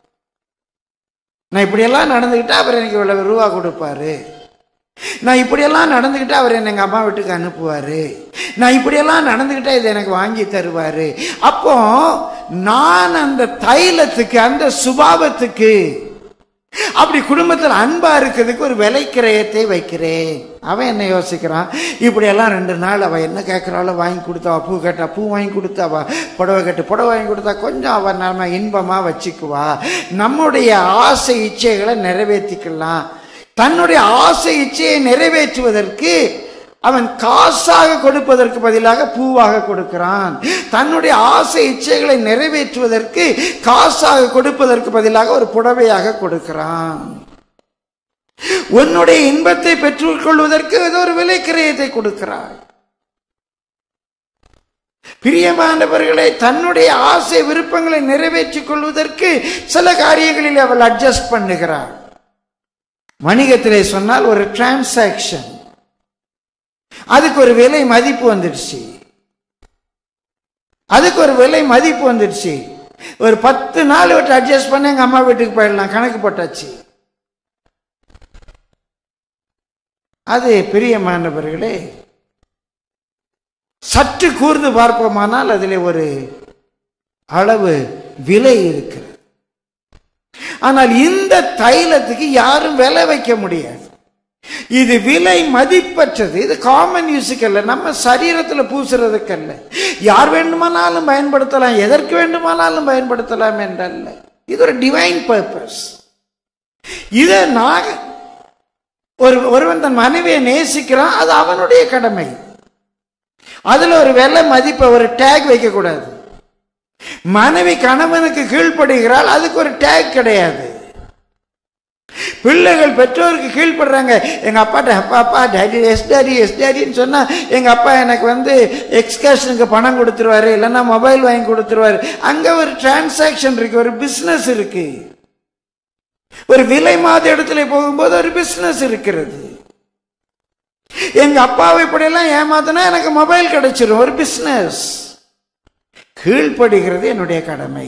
நான் இப்படியெல்லாம் நடந்துக்கிட்டா அவர் எனக்கு இவ்வளவு ரூபா கொடுப்பாரு நான் இப்படியெல்லாம் நடந்துக்கிட்டா அவர் என்னை எங்கள் அம்மா வீட்டுக்கு அனுப்புவார் நான் இப்படியெல்லாம் நடந்துக்கிட்டா இதை எனக்கு வாங்கி தருவார் அப்போ நான் அந்த தைலத்துக்கு அந்த சுபாவத்துக்கு அப்படி குடும்பத்தில் அன்பா இருக்கிறதுக்கு ஒரு விலை கிரயத்தை வைக்கிறேன் அவன் என்ன யோசிக்கிறான் இப்படியெல்லாம் ரெண்டு நாள் அவள் என்ன கேட்குறாளோ வாங்கி கொடுத்தாவா பூ கேட்டா பூ வாங்கி கொடுத்தாவா புடவை கட்டு புடவை வாங்கி கொடுத்தா கொஞ்சம் அவன் நம்ம இன்பமாக வச்சுக்குவா நம்முடைய ஆசை இச்சைகளை நிறைவேற்றிக்கலாம் தன்னுடைய ஆசை இச்சையை நிறைவேற்றுவதற்கு அவன் காசாக கொடுப்பதற்கு பதிலாக பூவாக கொடுக்கிறான் தன்னுடைய ஆசை இச்சைகளை நிறைவேற்றுவதற்கு காசாக கொடுப்பதற்கு பதிலாக ஒரு புடவையாக கொடுக்கிறான் உன்னுடைய இன்பத்தை பெற்றுக்கொள்வதற்கு ஏதோ ஒரு விலை கிரயத்தை கொடுக்கிறாய் பிரியமானவர்களை தன்னுடைய ஆசை விருப்பங்களை நிறைவேற்றிக் கொள்வதற்கு சில காரியங்களில் அவள் அட்ஜஸ்ட் பண்ணுகிறாள் வணிகத்திலே சொன்னால் ஒரு டிரான்சாக்ஷன் அதுக்கு ஒரு விலை மதிப்பு வந்துடுச்சு அதுக்கு ஒரு விலை மதிப்பு வந்துடுச்சு ஒரு பத்து நாள் விட்டு அட்ஜஸ்ட் பண்ண எங்க அம்மா வீட்டுக்கு போயிடலாம் கணக்கு போட்டாச்சு அது பிரியமானவர்களே சற்று கூர்ந்து பார்ப்போமானால் அதில் ஒரு அளவு விலை இருக்கிறது ஆனால் இந்த தைலத்துக்கு யாரும் விலை வைக்க முடியாது இது விலை மதிப்பற்றது இது காமன் யூஸுக்கு அல்ல நம்ம சரீரத்துல பூசுறதுக்கு அல்ல யார் வேண்டுமானாலும் பயன்படுத்தலாம் எதற்கு வேண்டுமானாலும் பயன்படுத்தலாம் என்றல்ல இது ஒரு டிவைன் பர்பஸ் இதை நான் ஒரு ஒருவன் தன் மனைவியை நேசிக்கிறான் அது அவனுடைய கடமை அதுல ஒரு விலை மதிப்பை ஒரு டேக் வைக்க கூடாது மனைவி கணவனுக்கு கீழ்ப்படுகிறாள் அதுக்கு ஒரு டேக் கிடையாது பிள்ளைகள் பெற்றோருக்கு கீழ்ப்படுறாங்க எங்க அப்பாட்ட அப்பா அப்பா டேடி எஸ் டேடி எஸ் டேடின்னு சொன்னா எங்க அப்பா எனக்கு வந்து எக்ஸ்கர்ஷனுக்கு பணம் கொடுத்துருவாரு இல்லைன்னா மொபைல் வாங்கி கொடுத்துருவாரு அங்க ஒரு டிரான்சாக்ஷன் இருக்கு ஒரு பிசினஸ் இருக்கு ஒரு விலை மாத இடத்துல போகும்போது ஒரு பிசினஸ் இருக்கிறது எங்க அப்பாவை இப்படியெல்லாம் ஏமாத்தினா எனக்கு மொபைல் கிடைச்சிரும் ஒரு பிசினஸ் கீழ்ப்படுகிறது என்னுடைய கடமை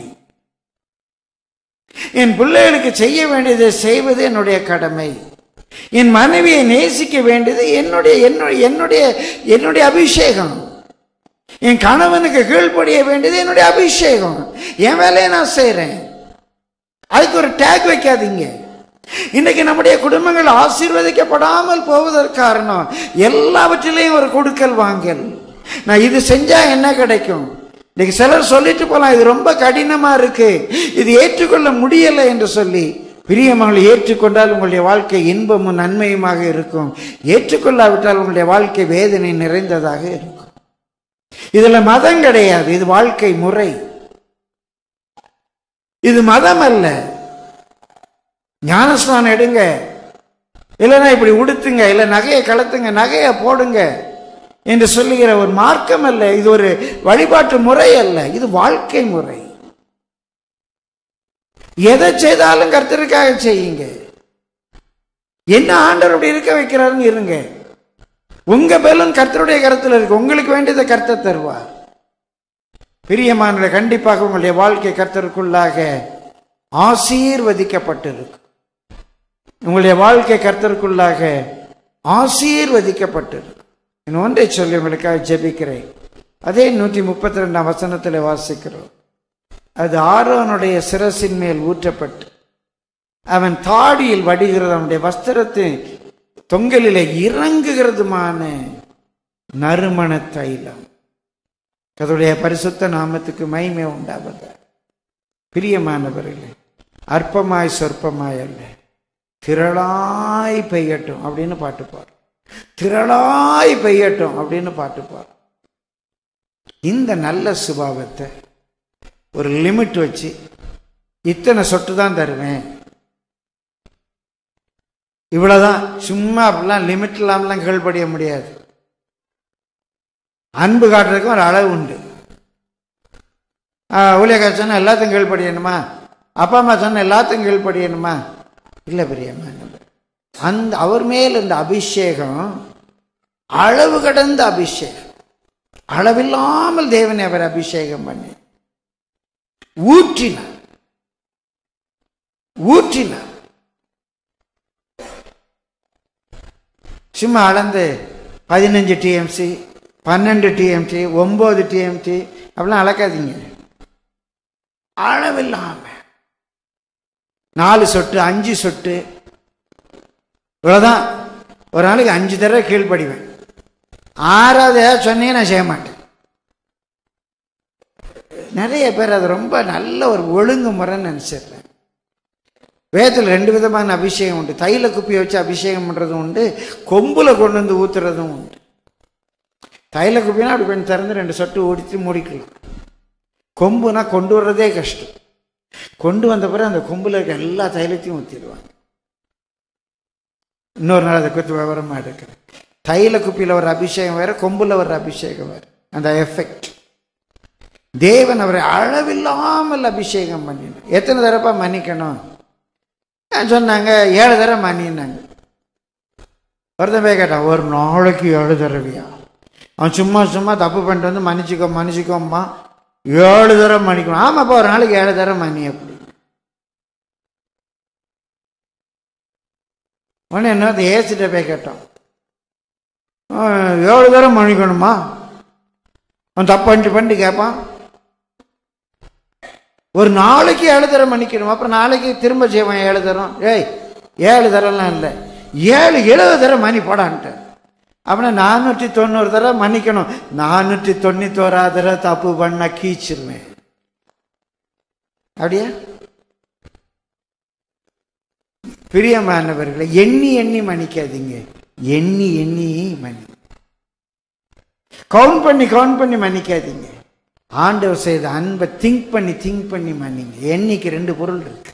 என் பிள்ளைகளுக்கு செய்ய வேண்டியதை செய்வது என்னுடைய கடமை என் மனைவியை நேசிக்க வேண்டியது என்னுடைய என்னுடைய என்னுடைய என்னுடைய அபிஷேகம் என் கணவனுக்கு கீழ்ப்படிய வேண்டியது என்னுடைய அபிஷேகம் என் வேலையை நான் செய்றேன் அதுக்கு ஒரு டேக் வைக்காதீங்க இன்னைக்கு நம்முடைய குடும்பங்கள் ஆசீர்வதிக்கப்படாமல் போவதற்கு காரணம் எல்லாவற்றிலையும் ஒரு கொடுக்கல் வாங்கல் நான் இது செஞ்சா என்ன கிடைக்கும் இன்னைக்கு சிலர் சொல்லிட்டு போலாம் இது ரொம்ப கடினமா இருக்கு இது ஏற்றுக்கொள்ள முடியலை என்று சொல்லி பிரியமங்களை ஏற்றுக்கொண்டால் உங்களுடைய வாழ்க்கை இன்பமும் நன்மையுமாக இருக்கும் ஏற்றுக்கொள்ளாவிட்டால் உங்களுடைய வாழ்க்கை வேதனை நிறைந்ததாக இருக்கும் இதுல மதம் கிடையாது இது வாழ்க்கை முறை இது மதம் அல்ல ஞானஸ்நானம் எடுங்க இல்லைன்னா இப்படி உடுத்துங்க இல்லை நகையை கலத்துங்க நகையை போடுங்க என்று சொல்லுகிற ஒரு மார்க்கம் அல்ல இது ஒரு வழிபாட்டு முறை அல்ல இது வாழ்க்கை முறை எதை செய்தாலும் கர்த்தருக்காக செய்யுங்க என்ன ஆண்டவர் அப்படி இருக்க வைக்கிறாருன்னு இருங்க உங்க பலன் கர்த்தருடைய கருத்துல இருக்கு உங்களுக்கு வேண்டியதை கர்த்தர் தருவார் பிரியமானவர்களே கண்டிப்பாக உங்களுடைய வாழ்க்கை கர்த்தருக்குள்ளாக ஆசீர்வதிக்கப்பட்டிருக்கு உங்களுடைய வாழ்க்கை கர்த்தருக்குள்ளாக ஆசீர்வதிக்கப்பட்டிருக்கு இன்னும் ஒன்றை சொல்லி உங்களுக்காக ஜெபிக்கிறேன் அதே நூற்றி முப்பத்தி ரெண்டாம் வசனத்தில் வாசிக்கிறோம் அது ஆரோனுடைய சிரசின் மேல் ஊற்றப்பட்டு அவன் தாடியில் வடிகிறது அவனுடைய வஸ்திரத்தின் தொங்கலிலே இறங்குகிறதுமான நறுமண தைலம் கதுடைய பரிசுத்த நாமத்துக்கு மகிமை உண்டாவது பிரியமானவர்களே அற்பமாய் சொற்பமாய் அல்ல திரளாய் பெய்யட்டும் அப்படின்னு பாட்டு பாரு திரளாய் பெய்யட்டும் அப்படின்னு பாட்டு பாரு இந்த நல்ல சுபாவத்தை ஒரு லிமிட் வச்சு இத்தனை சொட்டு தான் தருவேன் இவ்வளவுதான் சும்மா அப்படிலாம் லிமிட் இல்லாமலாம் கீழ்ப்படிய முடியாது அன்பு காட்டுறதுக்கும் ஒரு அளவு உண்டு ஊழியக்கார சொன்னா எல்லாத்தையும் கீழ்ப்படியணுமா அப்பா அம்மா சொன்ன எல்லாத்தையும் கீழ்ப்படியணுமா இல்லை பெரியம்மா இல்லை. அந்த அவர் மேல் இந்த அபிஷேகம் அளவு கடந்த அபிஷேகம் அளவில்லாமல் தேவனை அவர் அபிஷேகம் பண்ணி ஊற்றினார் ஊற்றினார் சும்மா அளந்து பதினஞ்சு டிஎம்சி பன்னெண்டு டிஎம்சி ஒம்பது டிஎம்சி அப்படிலாம் அளக்காதீங்க அளவில்லாம நாலு சொட்டு அஞ்சு சொட்டு இவ்வளோதான் ஒரு நாளைக்கு அஞ்சு தடவை கீழ்ப்படிவேன் ஆறாவது ஏதாவது சொன்னே நான் செய்ய மாட்டேன் நிறைய பேர் அது ரொம்ப நல்ல ஒரு ஒழுங்கு முறைன்னு நினச்சிடுறேன் வேதத்தில் ரெண்டு விதமான அபிஷேகம் உண்டு தைல குப்பியை வச்சு அபிஷேகம் பண்ணுறதும் உண்டு கொம்புல கொண்டு வந்து ஊத்துறதும் உண்டு தைல குப்பினா அப்படி கொஞ்சம் திறந்து ரெண்டு சொட்டு ஊடித்து மூடிக்கலாம் கொம்புனா கொண்டு வர்றதே கஷ்டம் கொண்டு வந்த பிறகு அந்த கொம்புல இருக்க எல்லா தைலத்தையும் ஊற்றிடுவாங்க இன்னொரு நாள் அதை குறித்து விவரமா எடுக்கிறேன் தைல குப்பியில் ஒரு அபிஷேகம் வேற கொம்புல ஒரு அபிஷேகம் வேற அந்த எஃபெக்ட் தேவன் அவரை அளவில்லாமல் அபிஷேகம் பண்ணினார் எத்தனை தடவை மன்னிக்கணும் நான் சொன்னாங்க ஏழு தடவை மன்னினாங்க ஒருத்தன் போய் கேட்டான் ஒரு நாளைக்கு ஏழு தடவையா அவன் சும்மா சும்மா தப்பு பண்ணிட்டு வந்து மன்னிச்சுக்கோ மன்னிச்சுக்கோம்மா ஏழு தடவை மன்னிக்கணும் ஆமாப்பா ஒரு நாளைக்கு ஏழு தடவை மன்னி அப்படி உடனே என்ன ஏசிட்ட போய் கேட்டான் "ஆ, ஏழு தடவை மன்னிக்கணுமா அவன் தப்பு பண்ணிட்டு பண்ணிட்டு கேட்பான் ஒரு நாளைக்கு ஏழு தரம் மன்னிக்கணும் அப்புறம் நாளைக்கு திரும்ப செய்வான் ஏழு தரம் ஏய் ஏழு தரம்லாம் இல்லை ஏழு எழுபது தரம் மணி போடான்ட்டு அப்படின்னா நானூற்றி தொண்ணூறு தடவை மன்னிக்கணும் நானூற்றி தொண்ணூத்தோராது தடவை தப்பு பண்ண கீச்சிருவேன் அப்படியா பிரியமானவர்களை எண்ணி எண்ணி மன்னிக்காதீங்க எண்ணி எண்ணி மன்னி கவுண்ட் பண்ணி கவுண்ட் பண்ணி மன்னிக்காதீங்க ஆண்டவர் செய்த அன்பை திங்க் பண்ணி திங்க் பண்ணி மன்னிங்க எண்ணிக்கு ரெண்டு பொருள் இருக்கு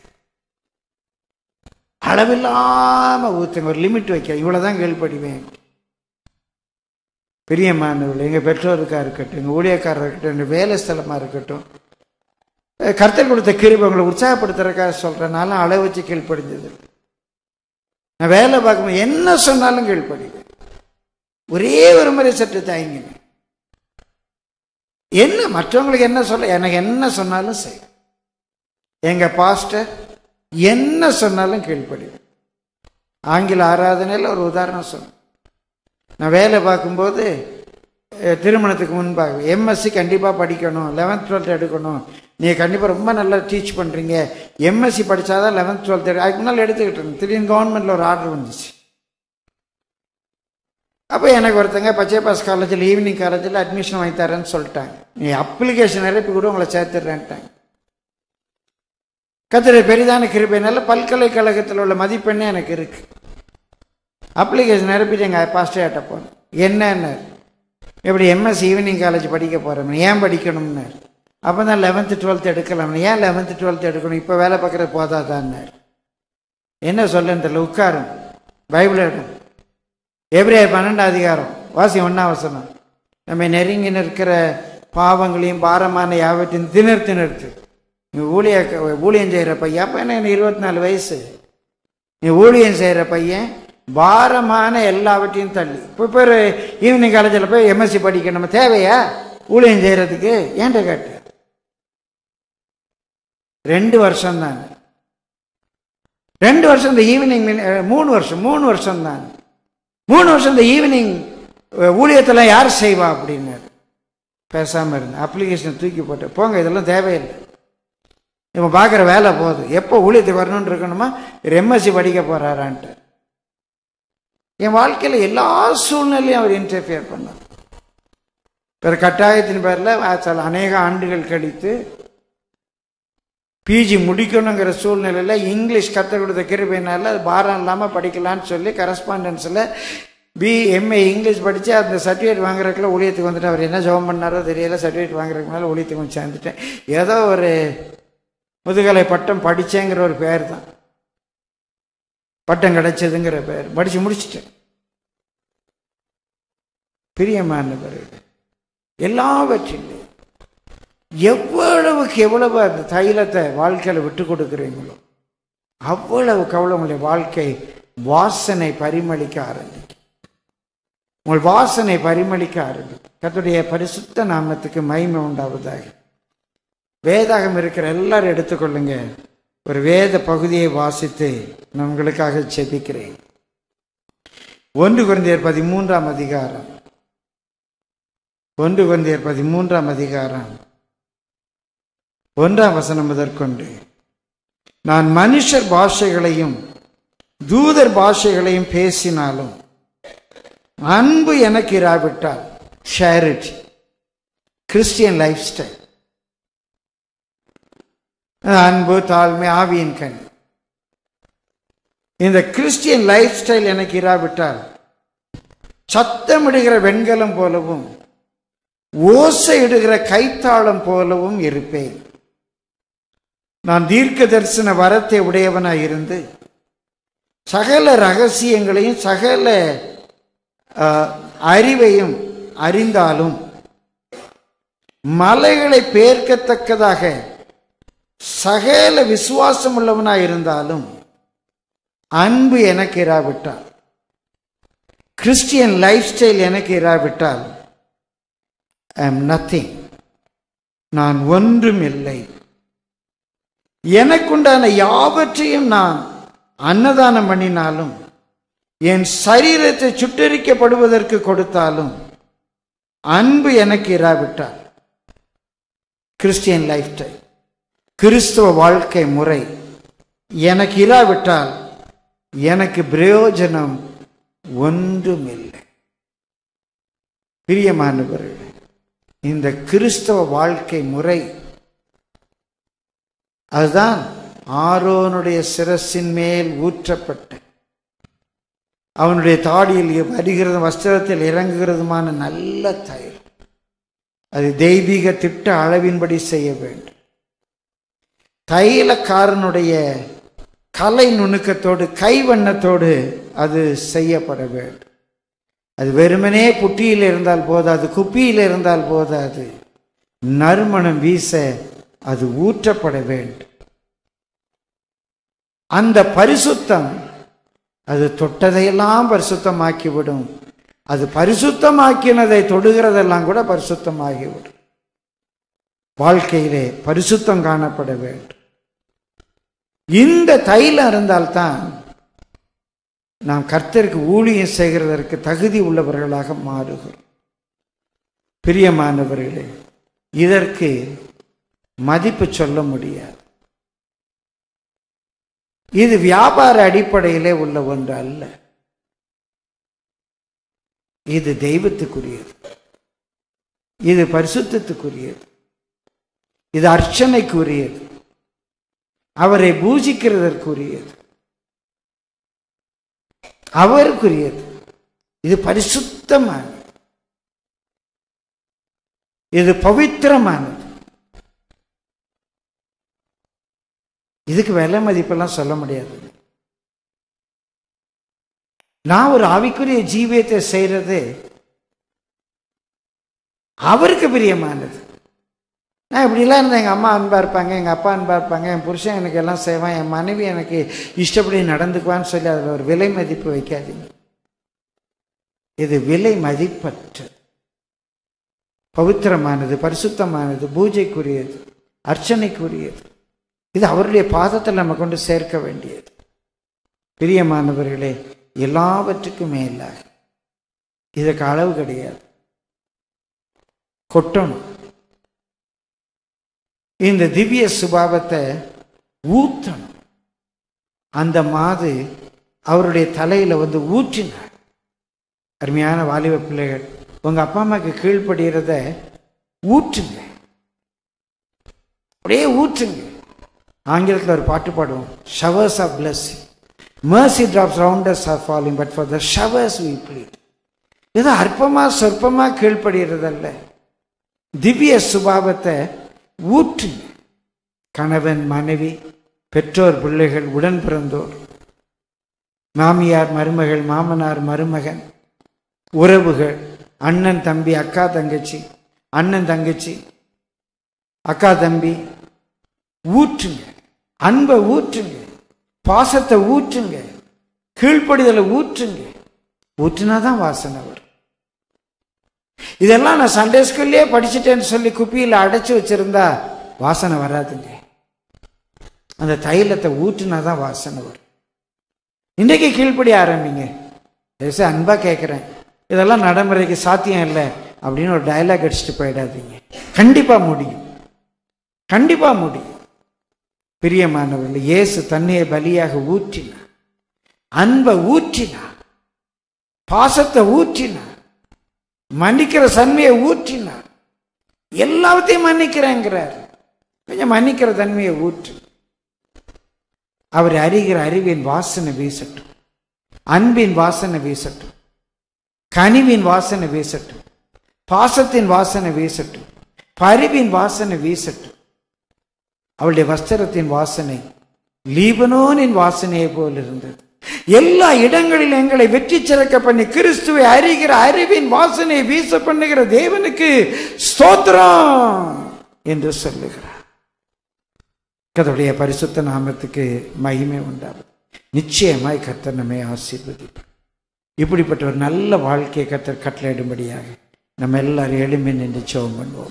அளவில்லாம ஊத்துங்க ஒரு லிமிட் வைக்க இவ்வளவுதான் கேள்விப்படுவேன் பிரியமானவர்கள் எங்க பெற்றோருக்கா இருக்கட்டும் எங்க ஊழியக்காரர் இருக்கட்டும் எங்க வேலை ஸ்தலமா இருக்கட்டும் அஹ் கர்த்தர் கொடுத்த கிருபை உங்களை உற்சாகப்படுத்துறதுக்காக சொல்றேன் நானும் அளவு வச்சு கீழ்ப்படிஞ்சது நான் வேலை பார்க்கும்போது என்ன சொன்னாலும் கீழ்ப்படிவேன் ஒரே ஒரு முறை சற்று தயங்கினேன் என்ன மற்றவங்களுக்கு என்ன சொல்ல எனக்கு என்ன சொன்னாலும் சரி எங்க பாஸ்டர் என்ன சொன்னாலும் கீழ்ப்படிவேன் ஆங்கில ஆராதனையில் ஒரு உதாரணம் சொன்னேன் நான் வேலை பார்க்கும்போது அஹ், திருமணத்துக்கு முன்பாக எம்எஸ்சி கண்டிப்பாக படிக்கணும் லெவன்த் டுவெல்த் எடுக்கணும் நீங்கள் கண்டிப்பாக ரொம்ப நல்லா டீச் பண்ணுறீங்க எம்எஸ்சி படித்தாதான் லெவன்த் டுவெல்த் எடு அதுக்கு முன்னால் எடுத்துக்கிட்டு இருந்தேன் திடீர்னு கவர்மெண்ட்டில் ஒரு ஆர்டர் வந்துச்சு அப்போ எனக்கு ஒருத்தங்க பச்சைபாஸ் காலேஜில் ஈவினிங் காலேஜில் அட்மிஷன் வாங்கி தரேன்னு சொல்லிட்டாங்க நீ அப்ளிகேஷன் நிரப்பி கூட உங்களை சேர்த்துடுறேன்ட்டாங்க கத்திர பெரிதான கிருபைனால பல்கலைக்கழகத்தில் உள்ள மதிப்பெண்ணே எனக்கு இருக்கு அப்ளிகேஷன் நிரப்பிட்டு எங்கள் பாஸ்டர்கிட்ட போனேன் என்னன்னு எப்படி எம்எஸ் ஈவினிங் காலேஜ் படிக்க போகிறேன் ஏன் படிக்கணும்னார் அப்போ தான் லெவன்த்து டுவெல்த் எடுக்கலாம் ஏன் லெவன்த்து டுவெல்த் எடுக்கணும் இப்போ வேலை பார்க்குறது போதாதான்னார் என்ன சொல்லுன்னு தெரியல உட்காரும் பைபிள் எடுக்கும் எப்ரேயர் பன்னெண்டாம் அதிகாரம் வாசி ஒன்றாம் வசனம் நம்ம நெருங்கி நிற்கிற பாவங்களையும் பாரமான யாவற்றையும் திணறு திணறுத்து நீ ஊழிய ஊழியம் செய்கிற பையன் அப்போ என்ன இருபத்தி நாலு வயசு நீ ஊழியம் செய்கிற பையன் பாரமான எல்லாவற்றையும் தள்ளி இப்போ இப்போ ஒரு ஈவினிங் காலேஜில் போய் எம்எஸ்சி படிக்கணும் தேவையா ஊழியம் செய்கிறதுக்கு ஏன்ட்ட கேட்டு ரெண்டு வருஷம் தான் ரெண்டு வருஷம் இந்த ஈவினிங் மூணு வருஷம் மூணு வருஷம் தான் மூணு வருஷம் இந்த ஈவினிங் ஊழியத்தெல்லாம் யார் செய்வா அப்படின்னாரு பேசாமல் இருந்தேன் அப்ளிகேஷன் தூக்கி போட்டு போங்க இதெல்லாம் தேவையில்லை இவன் பார்க்குற வேலை போகுது எப்போ ஊழியத்துக்கு வரணும்னு இருக்கணுமா எம்எஸ்சி படிக்க போறாரான்ட்டு என் வாழ்க்கையில் எல்லா சூழ்நிலையும் அவர் இன்டர்ஃபியர் பண்ணார் பிற கட்டாயத்தின் பேரில் சில அநேக ஆண்டுகள் கழித்து பிஜி முடிக்கணுங்கிற சூழ்நிலையில் இங்கிலீஷ் கற்றுக் கொடுத்த கிருபையினால அது பாரம் இல்லாமல் படிக்கலான்னு சொல்லி கரஸ்பாண்டன்ஸில் பி எம்ஏ இங்கிலீஷ் படித்து அந்த சர்டிஃபிகேட் வாங்குறதுக்குள்ள ஊழியத்துக்கு வந்துட்டு அவர் என்ன ஜெபம் பண்ணாரோ தெரியல சர்டிஃபிகேட் வாங்குறதுக்கு மேலே ஊழியத்துக்கு வந்து சேர்ந்துட்டேன் ஏதோ ஒரு முதுகலை பட்டம் படித்தேங்கிற ஒரு பேர் தான் பட்டம் கிடைச்சதுங்கிற பேர் படித்து முடிச்சிட்டேன் பிரியமானவர்கள் எல்லாவற்றிலும் எவ்வளவுக்கு எவ்வளவு அந்த தைலத்தை வாழ்க்கையில் விட்டு கொடுக்குறீங்களோ அவ்வளவுக்கு அவ்வளவு உங்களுடைய வாழ்க்கை வாசனை பரிமளிக்க ஆரம்பிக்கும் உங்கள் வாசனை பரிமளிக்க ஆரம்பிக்கும் கர்த்தருடைய பரிசுத்த நாமத்துக்கு மகிமை உண்டாவதாக வேதாகம் இருக்கிற எல்லாரும் எடுத்துக்கொள்ளுங்க ஒரு வேத பகுதியை வாசித்து நான் உங்களுக்காக செபிக்கிறேன் ஒன்று குழந்தையர் பதிமூன்றாம் அதிகாரம் ஒன்று குழந்தையர் பதிமூன்றாம் அதிகாரம் ஒன்றாம் வசனம் முதற்கொண்டு நான் மனுஷர் பாஷைகளையும் தூதர் பாஷைகளையும் பேசினாலும் அன்பு எனக்கு இராவிட்டால் ஷேரிட்டி கிறிஸ்டியன் லைஃப் ஸ்டைல் அன்பு தாழ்மை ஆவியின் கண் இந்த கிறிஸ்டியன் லைஃப் ஸ்டைல் எனக்கு இராவிட்டால் சத்தமிடுகிற வெண்கலம் போலவும் ஓசையிடுகிற கைத்தாளம் போலவும் இருப்பேன் நான் தீர்க்க தரிசன வரத்தை உடையவனாய் இருந்து சகல ரகசியங்களையும் சகல அஹ், அறிவையும் அறிந்தாலும் மலைகளை பேர்க்கத்தக்கதாக சகல விசுவாசம் உள்ளவனாய் இருந்தாலும் அன்பு எனக்கு இராவிட்டால் கிறிஸ்டியன் லைஃப் ஸ்டைல் எனக்கு இராவிட்டால் ஐ எம் நத்திங் நான் ஒன்றும் இல்லை எனக்குண்டான யாவற்றையும் நான் அன்னதானம் பண்ணினாலும் என் சரீரத்தை சுட்டரிக்கப்படுவதற்கு கொடுத்தாலும் அன்பு எனக்கு இராவிட்டால் கிறிஸ்டியன் லைஃப் ஸ்டைல் கிறிஸ்துவ வாழ்க்கை முறை எனக்கு இராவிட்டால் எனக்கு பிரயோஜனம் ஒன்றுமில்லை பிரியமானவர்களே இந்த கிறிஸ்தவ வாழ்க்கை முறை அதுதான் ஆரோனுடைய சிரசின் மேல் ஊற்றப்பட்ட அவனுடைய தாடியில் வருகிறது வஸ்திரத்தில் இறங்குகிறதுமான நல்ல தயிர் அது தெய்வீக திட்ட அளவின்படி செய்ய வேண்டும் தைலக்காரனுடைய கலை நுணுக்கத்தோடு கைவண்ணத்தோடு அது செய்யப்பட வேண்டும் அது வெறுமனே புட்டியில் இருந்தால் போதாது குப்பியில் இருந்தால் போதாது நறுமணம் வீச அது ஊற்றப்பட வேண்டும் அந்த பரிசுத்தம் அது தொட்டதையெல்லாம் பரிசுத்தமாக்கிவிடும் அது பரிசுத்தமாக்கினதை தொடுகிறதெல்லாம் கூட பரிசுத்தமாகிவிடும் வாழ்க்கையிலே பரிசுத்தம் காணப்பட வேண்டும் இந்த தைலம் இருந்தால்தான் நாம் கர்த்தருக்கு ஊழியம் செய்கிறதற்கு தகுதி உள்ளவர்களாக மாறுகிறோம் பிரியமானவர்களே இதற்கு மதிப்பு சொல்ல முடியாது இது வியாபார அடிப்படையிலே உள்ள ஒன்று அல்ல இது தெய்வத்துக்குரியது இது பரிசுத்தத்துக்குரியது இது அர்ச்சனைக்குரியது அவரை பூஜிக்கிறதற்குரியது அவருக்குரியது இது பரிசுத்தமானது இது பவித்திரமானது இதுக்கு விலை மதிப்பெல்லாம் சொல்ல முடியாது நான் ஒரு ஆவிக்குரிய ஜீவியத்தை செய்யறது அவருக்கு பிரியமானது நான் இப்படிலாம் இருந்தேன் எங்கள் அம்மா அன்பாக இருப்பாங்க எங்கள் அப்பா அன்பாக இருப்பாங்க என் புருஷன் எனக்கு எல்லாம் செய்வான் என் மனைவி எனக்கு இஷ்டப்படி நடந்துக்குவான்னு சொல்லி அதில் ஒரு விலை மதிப்பு வைக்காதீங்க இது விலை மதிப்பற்றது பவித்திரமானது பரிசுத்தமானது பூஜைக்குரியது அர்ச்சனைக்குரியது இது அவருடைய பாதத்தில் நம்ம கொண்டு சேர்க்க வேண்டியது பிரியமானவர்களே எல்லாவற்றுக்கும் மேலாக இதுக்கு அளவு கிடையாது கொட்டணும் இந்த திவ்ய சுபாவத்தை ஊத்தணும் அந்த மாது அவருடைய தலையில வந்து ஊற்றினார் அருமையான வாலிப பிள்ளைகள் உங்க அப்பா அம்மாக்கு கீழ்ப்படுகிறத ஊற்றுங்க அப்படியே ஊற்றுங்க ஆங்கிலத்தில் ஒரு பாட்டு பாடுவோம் showers of blessing mercy drops round us are falling but for the showers we plead ஏதோ அற்பமா சொற்பமா கீழ்ப்படுகிறதல்ல திவ்ய சுபாவத்தை ஊற்றுங்க கணவன் மனைவி பெற்றோர் பிள்ளைகள் உடன் பிறந்தோர் மாமியார் மருமகள் மாமனார் மருமகன் உறவுகள் அண்ணன் தம்பி அக்கா தங்கச்சி அண்ணன் தங்கச்சி அக்கா தம்பி ஊற்றுங்க அன்பை ஊற்றுங்க பாசத்தை ஊற்றுங்க கீழ்ப்படிதலை ஊற்றுங்க ஊற்றுனாதான் வாசனை வரும் இதெல்லாம் நான் சண்டே ஸ்கூல்லே படிச்சுட்டேன்னு சொல்லி குப்பியில் அடைச்சு வச்சிருந்தா வாசனை வராதுங்க அந்த தைலத்தை ஊற்றுனாதான் வாசனை வரும் இன்றைக்கு கீழ்ப்படி ஆரம்பிங்க பேச அன்பா கேட்குறேன் இதெல்லாம் நடைமுறைக்கு சாத்தியம் இல்லை அப்படின்னு ஒரு டயலாக் அடிச்சுட்டு போயிடாதீங்க கண்டிப்பா முடியும் கண்டிப்பா முடியும் பிரியமானவர்கள் இயேசு தன்னையை பலியாக ஊற்றினார் அன்பை ஊற்றினார் பாசத்தை ஊற்றினார் மன்னிக்கிற தன்மையை ஊற்றினார் எல்லாத்தையும் மன்னிக்கிறேங்கிறார் கொஞ்சம் மன்னிக்கிற தன்மையை ஊற்று அவர் அறிகிற அறிவின் வாசனை வீசட்டும் அன்பின் வாசனை வீசட்டும் கனிவின் வாசனை வீசட்டும் பாசத்தின் வாசனை வீசட்டும் பரிவின் வாசனை வீசட்டும் அவளுடைய வஸ்திரத்தின் வாசனை லீபனோனின் வாசனையை போல் இருந்தது எல்லா இடங்களிலும் எங்களை வெற்றி சிறக்க பண்ணி கிறிஸ்துவை அறிகிற அறிவின் வாசனை வீச பண்ணுகிற தேவனுக்கு ஸ்தோத்திரம் என்று சொல்லுகிறார் கர்த்தருடைய பரிசுத்த நாமத்துக்கு மகிமை உண்டாகும் நிச்சயமாய் கர்த்தர் நம்மை ஆசீர்வதிப்பார் இப்படிப்பட்ட ஒரு நல்ல வாழ்க்கையை கர்த்தர் கட்டளையிடும்படியாக நம்ம எல்லாரும் எளிமை நின்று ஜெபம் பண்ணுவோம்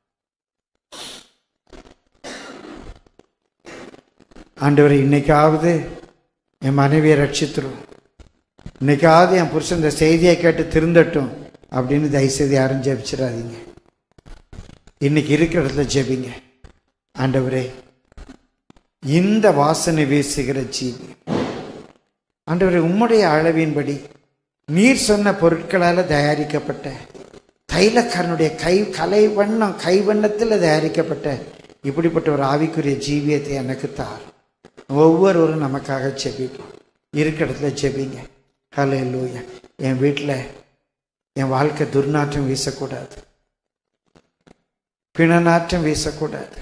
ஆண்டவரை இன்னைக்காவது என் மனைவியை ரட்சித்துரும் இன்னைக்காவது என் புருஷன் இந்த செய்தியை கேட்டு திருந்தட்டும் அப்படின்னு தயவுசெய்து யாரும் ஜெபிச்சிடாதீங்க இன்னைக்கு இருக்கிற இடத்துல ஜெபிங்க ஆண்டவரே இந்த வாசனை வீசுகிற ஜீவி ஆண்டவரே உம்முடைய அளவின்படி நீர் சொன்ன பொருட்களால் தயாரிக்கப்பட்ட தைலக்காரனுடைய கை கலை வண்ணம் கை வண்ணத்தில் தயாரிக்கப்பட்ட இப்படிப்பட்ட ஒரு ஆவிக்குரிய ஜீவியத்தை எனக்கு தார் ஒவ்வொருவரும் நமக்காக ஜெபிப்போம் இருக்கிற இடத்துல ஜெபிங்க ஹலே லூயா என் வீட்டில் என் வாழ்க்கை துர்நாற்றம் வீசக்கூடாது பிணநாற்றம் வீசக்கூடாது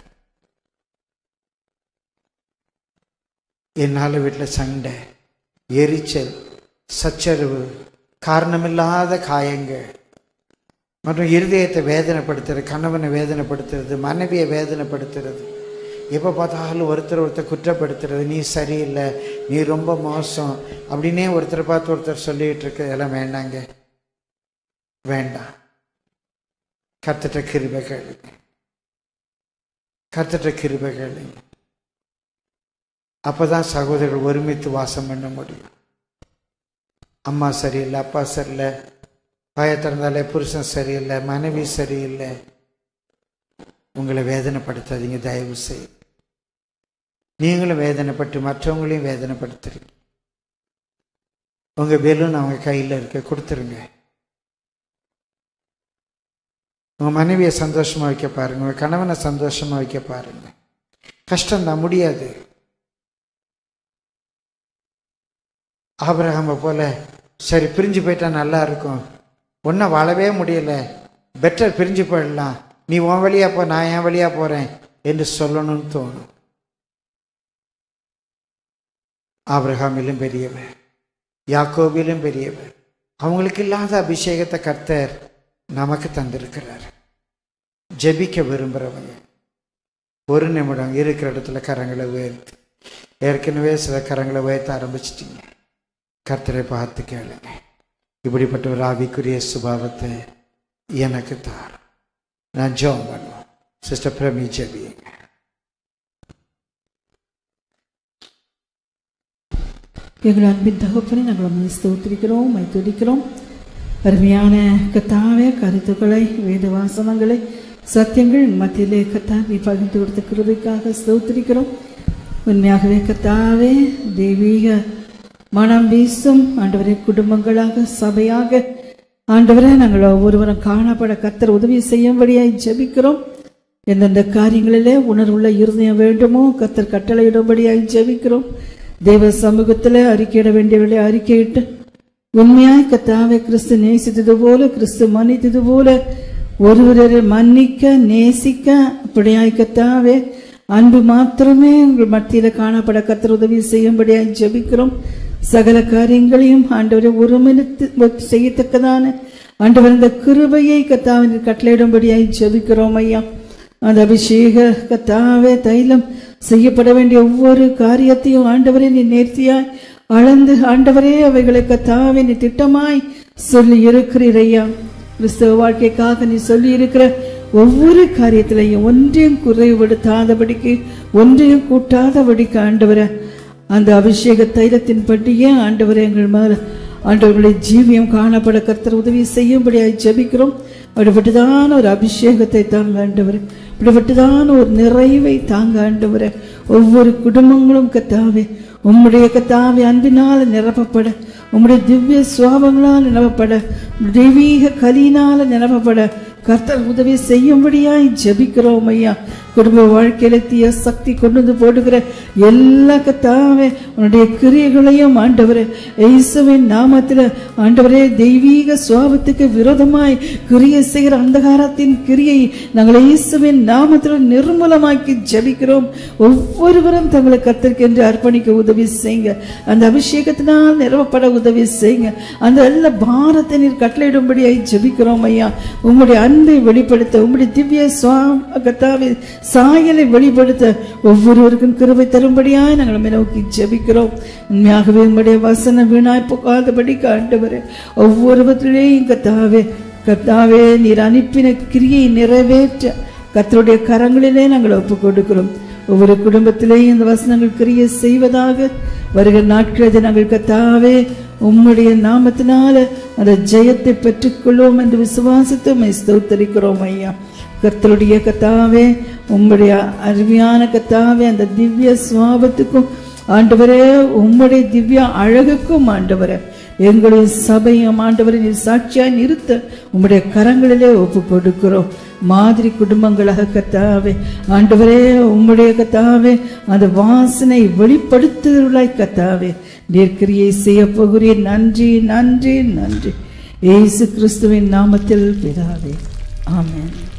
என்னால் வீட்டில் சண்டை எரிச்சல் சச்சரவு காரணமில்லாத காயங்கள் மற்றும் இருதயத்தை வேதனைப்படுத்துறது கணவனை வேதனைப்படுத்துறது மனைவியை வேதனைப்படுத்துறது எப்போ பார்த்தாலும் ஒருத்தர் ஒருத்தர் குற்றப்படுத்துறது நீ சரியில்லை நீ ரொம்ப மோசம் அப்படின்னே ஒருத்தரை பார்த்து ஒருத்தர் சொல்லிட்டு இருக்க இதெல்லாம் வேண்டாங்க வேண்டாம் கத்துட்ட கிருபை கேளுங்க கத்துட்ட கிருபை கேளுங்க அப்பதான் சகோதரர்கள் ஒருமித்து வாசம் பண்ண முடியும் அம்மா சரியில்லை அப்பா சரியில்லை வாயை திறந்தாலே புருஷன் சரியில்லை மனைவி சரியில்லை உங்களை வேதனைப்படுத்தாதீங்க தயவு செய்து நீங்களும் வேதனைப்பட்டு மற்றவங்களையும் வேதனைப்படுத்துறீங்க உங்க பெலூன் அவங்க கையில் இருக்க கொடுத்துருங்க உங்க மனைவியை சந்தோஷமா வைக்க பாருங்க உங்க கணவனை சந்தோஷமா வைக்க பாருங்க கஷ்டம் தான் முடியாது ஆபிரகாமை போல சரி பிரிஞ்சு போயிட்டா நல்லா இருக்கும் ஒன்றை வாழவே முடியல பெட்டர் பிரிஞ்சு போயிடலாம் நீ உன் வழியா போ நான் என் வழியா போறேன் என்று சொல்லணும்னு தோணும் ஆபிரகாமிலும் பெரியவர் யாக்கோபிலும் பெரியவர் அவங்களுக்கு இல்லாத அபிஷேகத்தை கர்த்தர் நமக்கு தந்திருக்கிறார் ஜெபிக்க விரும்புகிறவங்க ஒரு நிமிடம் இருக்கிற இடத்துல கரங்களை உயர்த்து ஏற்கனவே சில கரங்களை உயர்த்த ஆரம்பிச்சிட்டீங்க கர்த்தரை பார்த்து கேளுங்க இப்படிப்பட்ட ஒரு ஆவிக்குரிய சுபாவத்தை எனக்கு தார் நான் ஜோம் பண்ணுவோம் சிஸ்டர் பிரமி ஜெபியுங்க எங்கள் அன்பின் தகப்பனை நாங்கள் உண்மை ஸ்தோத்திரிக்கிறோம் மை துதிக்கிறோம் அருமையான கத்தாவே கருத்துக்களை வேத வாசனங்களை சத்தியங்கள் மத்தியிலே கத்தாவை பகிர்ந்து கொடுத்த கிருபைக்காக ஸ்தோத்திரிக்கிறோம் உண்மையாகவே கத்தாவே தெய்வீக மனம் வீசும் ஆண்டவரை குடும்பங்களாக சபையாக ஆண்டவரை நாங்கள் ஒவ்வொருவரும் காணப்பட கர்த்தர் உதவி செய்யும்படியாய் ஜெபிக்கிறோம் எந்தெந்த காரியங்களிலே உணர்வுள்ள இருதயம் வேண்டுமோ கத்தர் கட்டளையிடும்படியாய் ஜெபிக்கிறோம் தேவ சமூகத்தில் அறிக்கையிட வேண்டியவர்களை அறிக்கையிட்டு உண்மையாய் கத்தாவை கிறிஸ்து நேசித்தது போல கிறிஸ்து மன்னித்தது போல ஒருவரை மன்னிக்க நேசிக்க அப்படியாய் கத்தாவே அன்பு மாத்திரமே உங்கள் மத்தியில காணப்பட கத்தர் உதவி செய்யும்படியாய் ஜெபிக்கிறோம் சகல காரியங்களையும் ஆண்டவரை ஒருமித்து செய்யத்தக்கதான ஆண்டவர் இந்த கிருபையை கத்தாவின் கட்டளையிடும்படியாய் ஜெபிக்கிறோம் ஐயா அந்த அபிஷேக கத்தாவே தைலம் செய்யப்பட வேண்டிய ஒவ்வொரு காரியத்தையும் ஆண்டவரே நீ நேர்த்தியாய் அளந்து ஆண்டவரே அவைகளை கத்தாவே நீ திட்டமாய் சொல்லி இருக்கிறீர் ஐயா கிறிஸ்தவ வாழ்க்கைக்காக நீ சொல்லி இருக்கிற ஒவ்வொரு காரியத்திலையும் ஒன்றையும் குறைவுபடுத்தாதபடிக்கு ஒன்றையும் கூட்டாதபடிக்கு ஆண்டவரை அந்த அபிஷேக தைலத்தின் படியே ஆண்டவரை எங்கள் மேல ஆண்டவர்களுடைய ஜீவியம் காணப்பட கர்த்தர் உதவி செய்யும்படியாய் ஜெபிக்கிறோம் அப்படிப்பட்டுதான் ஒரு அபிஷேகத்தை தாங்க ஆண்டவர் இப்படிப்பட்டுதான் ஒரு நிறைவை தாங்க ஆண்டவர் ஒவ்வொரு குடும்பங்களும் கத்தாவே உம்முடைய கத்தாவே அன்பினால் நிரப்பப்பட உம்முடைய திவ்ய சுவாபங்களால் நிரப்பப்பட தெய்வீக கலியினால நிரப்பப்பட கர்த்தர் உதவி செய்யும்படியாய் ஜெபிக்கிறோம் ஐயா குடும்ப வாழ்க்கையில தீய சக்தி கொண்டு வந்து போடுகிற எல்லா கத்தாவே உன்னுடைய கிரியைகளையும் ஆண்டவரே இயேசுவின் நாமத்துல ஆண்டவரே தெய்வீக சுவாபத்துக்கு விரோதமாய் கிரியை செய்கிற அந்தகாரத்தின் கிரியை நாங்கள் இயேசுவின் நாமத்தில் நிர்மூலமாக்கி ஜெபிக்கிறோம் ஒவ்வொருவரும் தங்களை கத்திருக்கென்று அர்ப்பணிக்க உதவி செய்யுங்க அந்த அபிஷேகத்தினால் நிறுவப்பட உதவி செய்யுங்க அந்த எல்லா பாரத்தை நீர் கட்டளையிடும்படியாய் ஜெபிக்கிறோம் ஐயா உம்முடைய அன்பை வெளிப்படுத்த உம்முடைய திவ்ய சுவாம கத்தாவை சாயலை வெளிப்படுத்த ஒவ்வொருவருக்கும் கிருபை தரும்படியாய் நாங்கள் உம்மை நோக்கி ஜெபிக்கிறோம் உண்மையாகவே உம்முடைய வசனம் வீணாய் போகாதபடி ஆண்டவரே ஒவ்வொருவத்திலேயும் கத்தாவே கத்தாவே நீர் அனுப்பின கிரியை நிறைவேற்ற கத்தருடைய கரங்களிலே நாங்கள் ஒப்புக் கொடுக்கிறோம் ஒவ்வொரு குடும்பத்திலேயும் இந்த வசனங்கள் கிரியை செய்வதாக வருகிற நாட்களில் நாங்கள் கத்தாவே உம்முடைய நாமத்தினால அந்த ஜெயத்தை பெற்றுக்கொள்வோம் என்று விசுவாசித்து உம்மை ஸ்தோத்தரிக்கிறோம் ஐயா கர்த்தருடைய கத்தாவே உம்முடைய அருமையான கத்தாவே அந்த திவ்ய சுவாபத்துக்கும் ஆண்டவரே உம்முடைய திவ்ய அழகுக்கும் ஆண்டவரே எங்களுடைய சபையும் ஆண்டவரை நீர் சாட்சியாய் நிறுத்த உம்முடைய கரங்களிலே ஒப்பு கொடுக்கிறோம் மாதிரி குடும்பங்களாக கத்தாவே ஆண்டவரே உம்முடைய கத்தாவே அந்த வாசனை வெளிப்படுத்துகிறாய் கத்தாவே நீர்க்கிரியை செய்ய போகிறேன் நன்றி நன்றி நன்றி இயேசு கிறிஸ்துவின் நாமத்தில் பிதாவே ஆமென்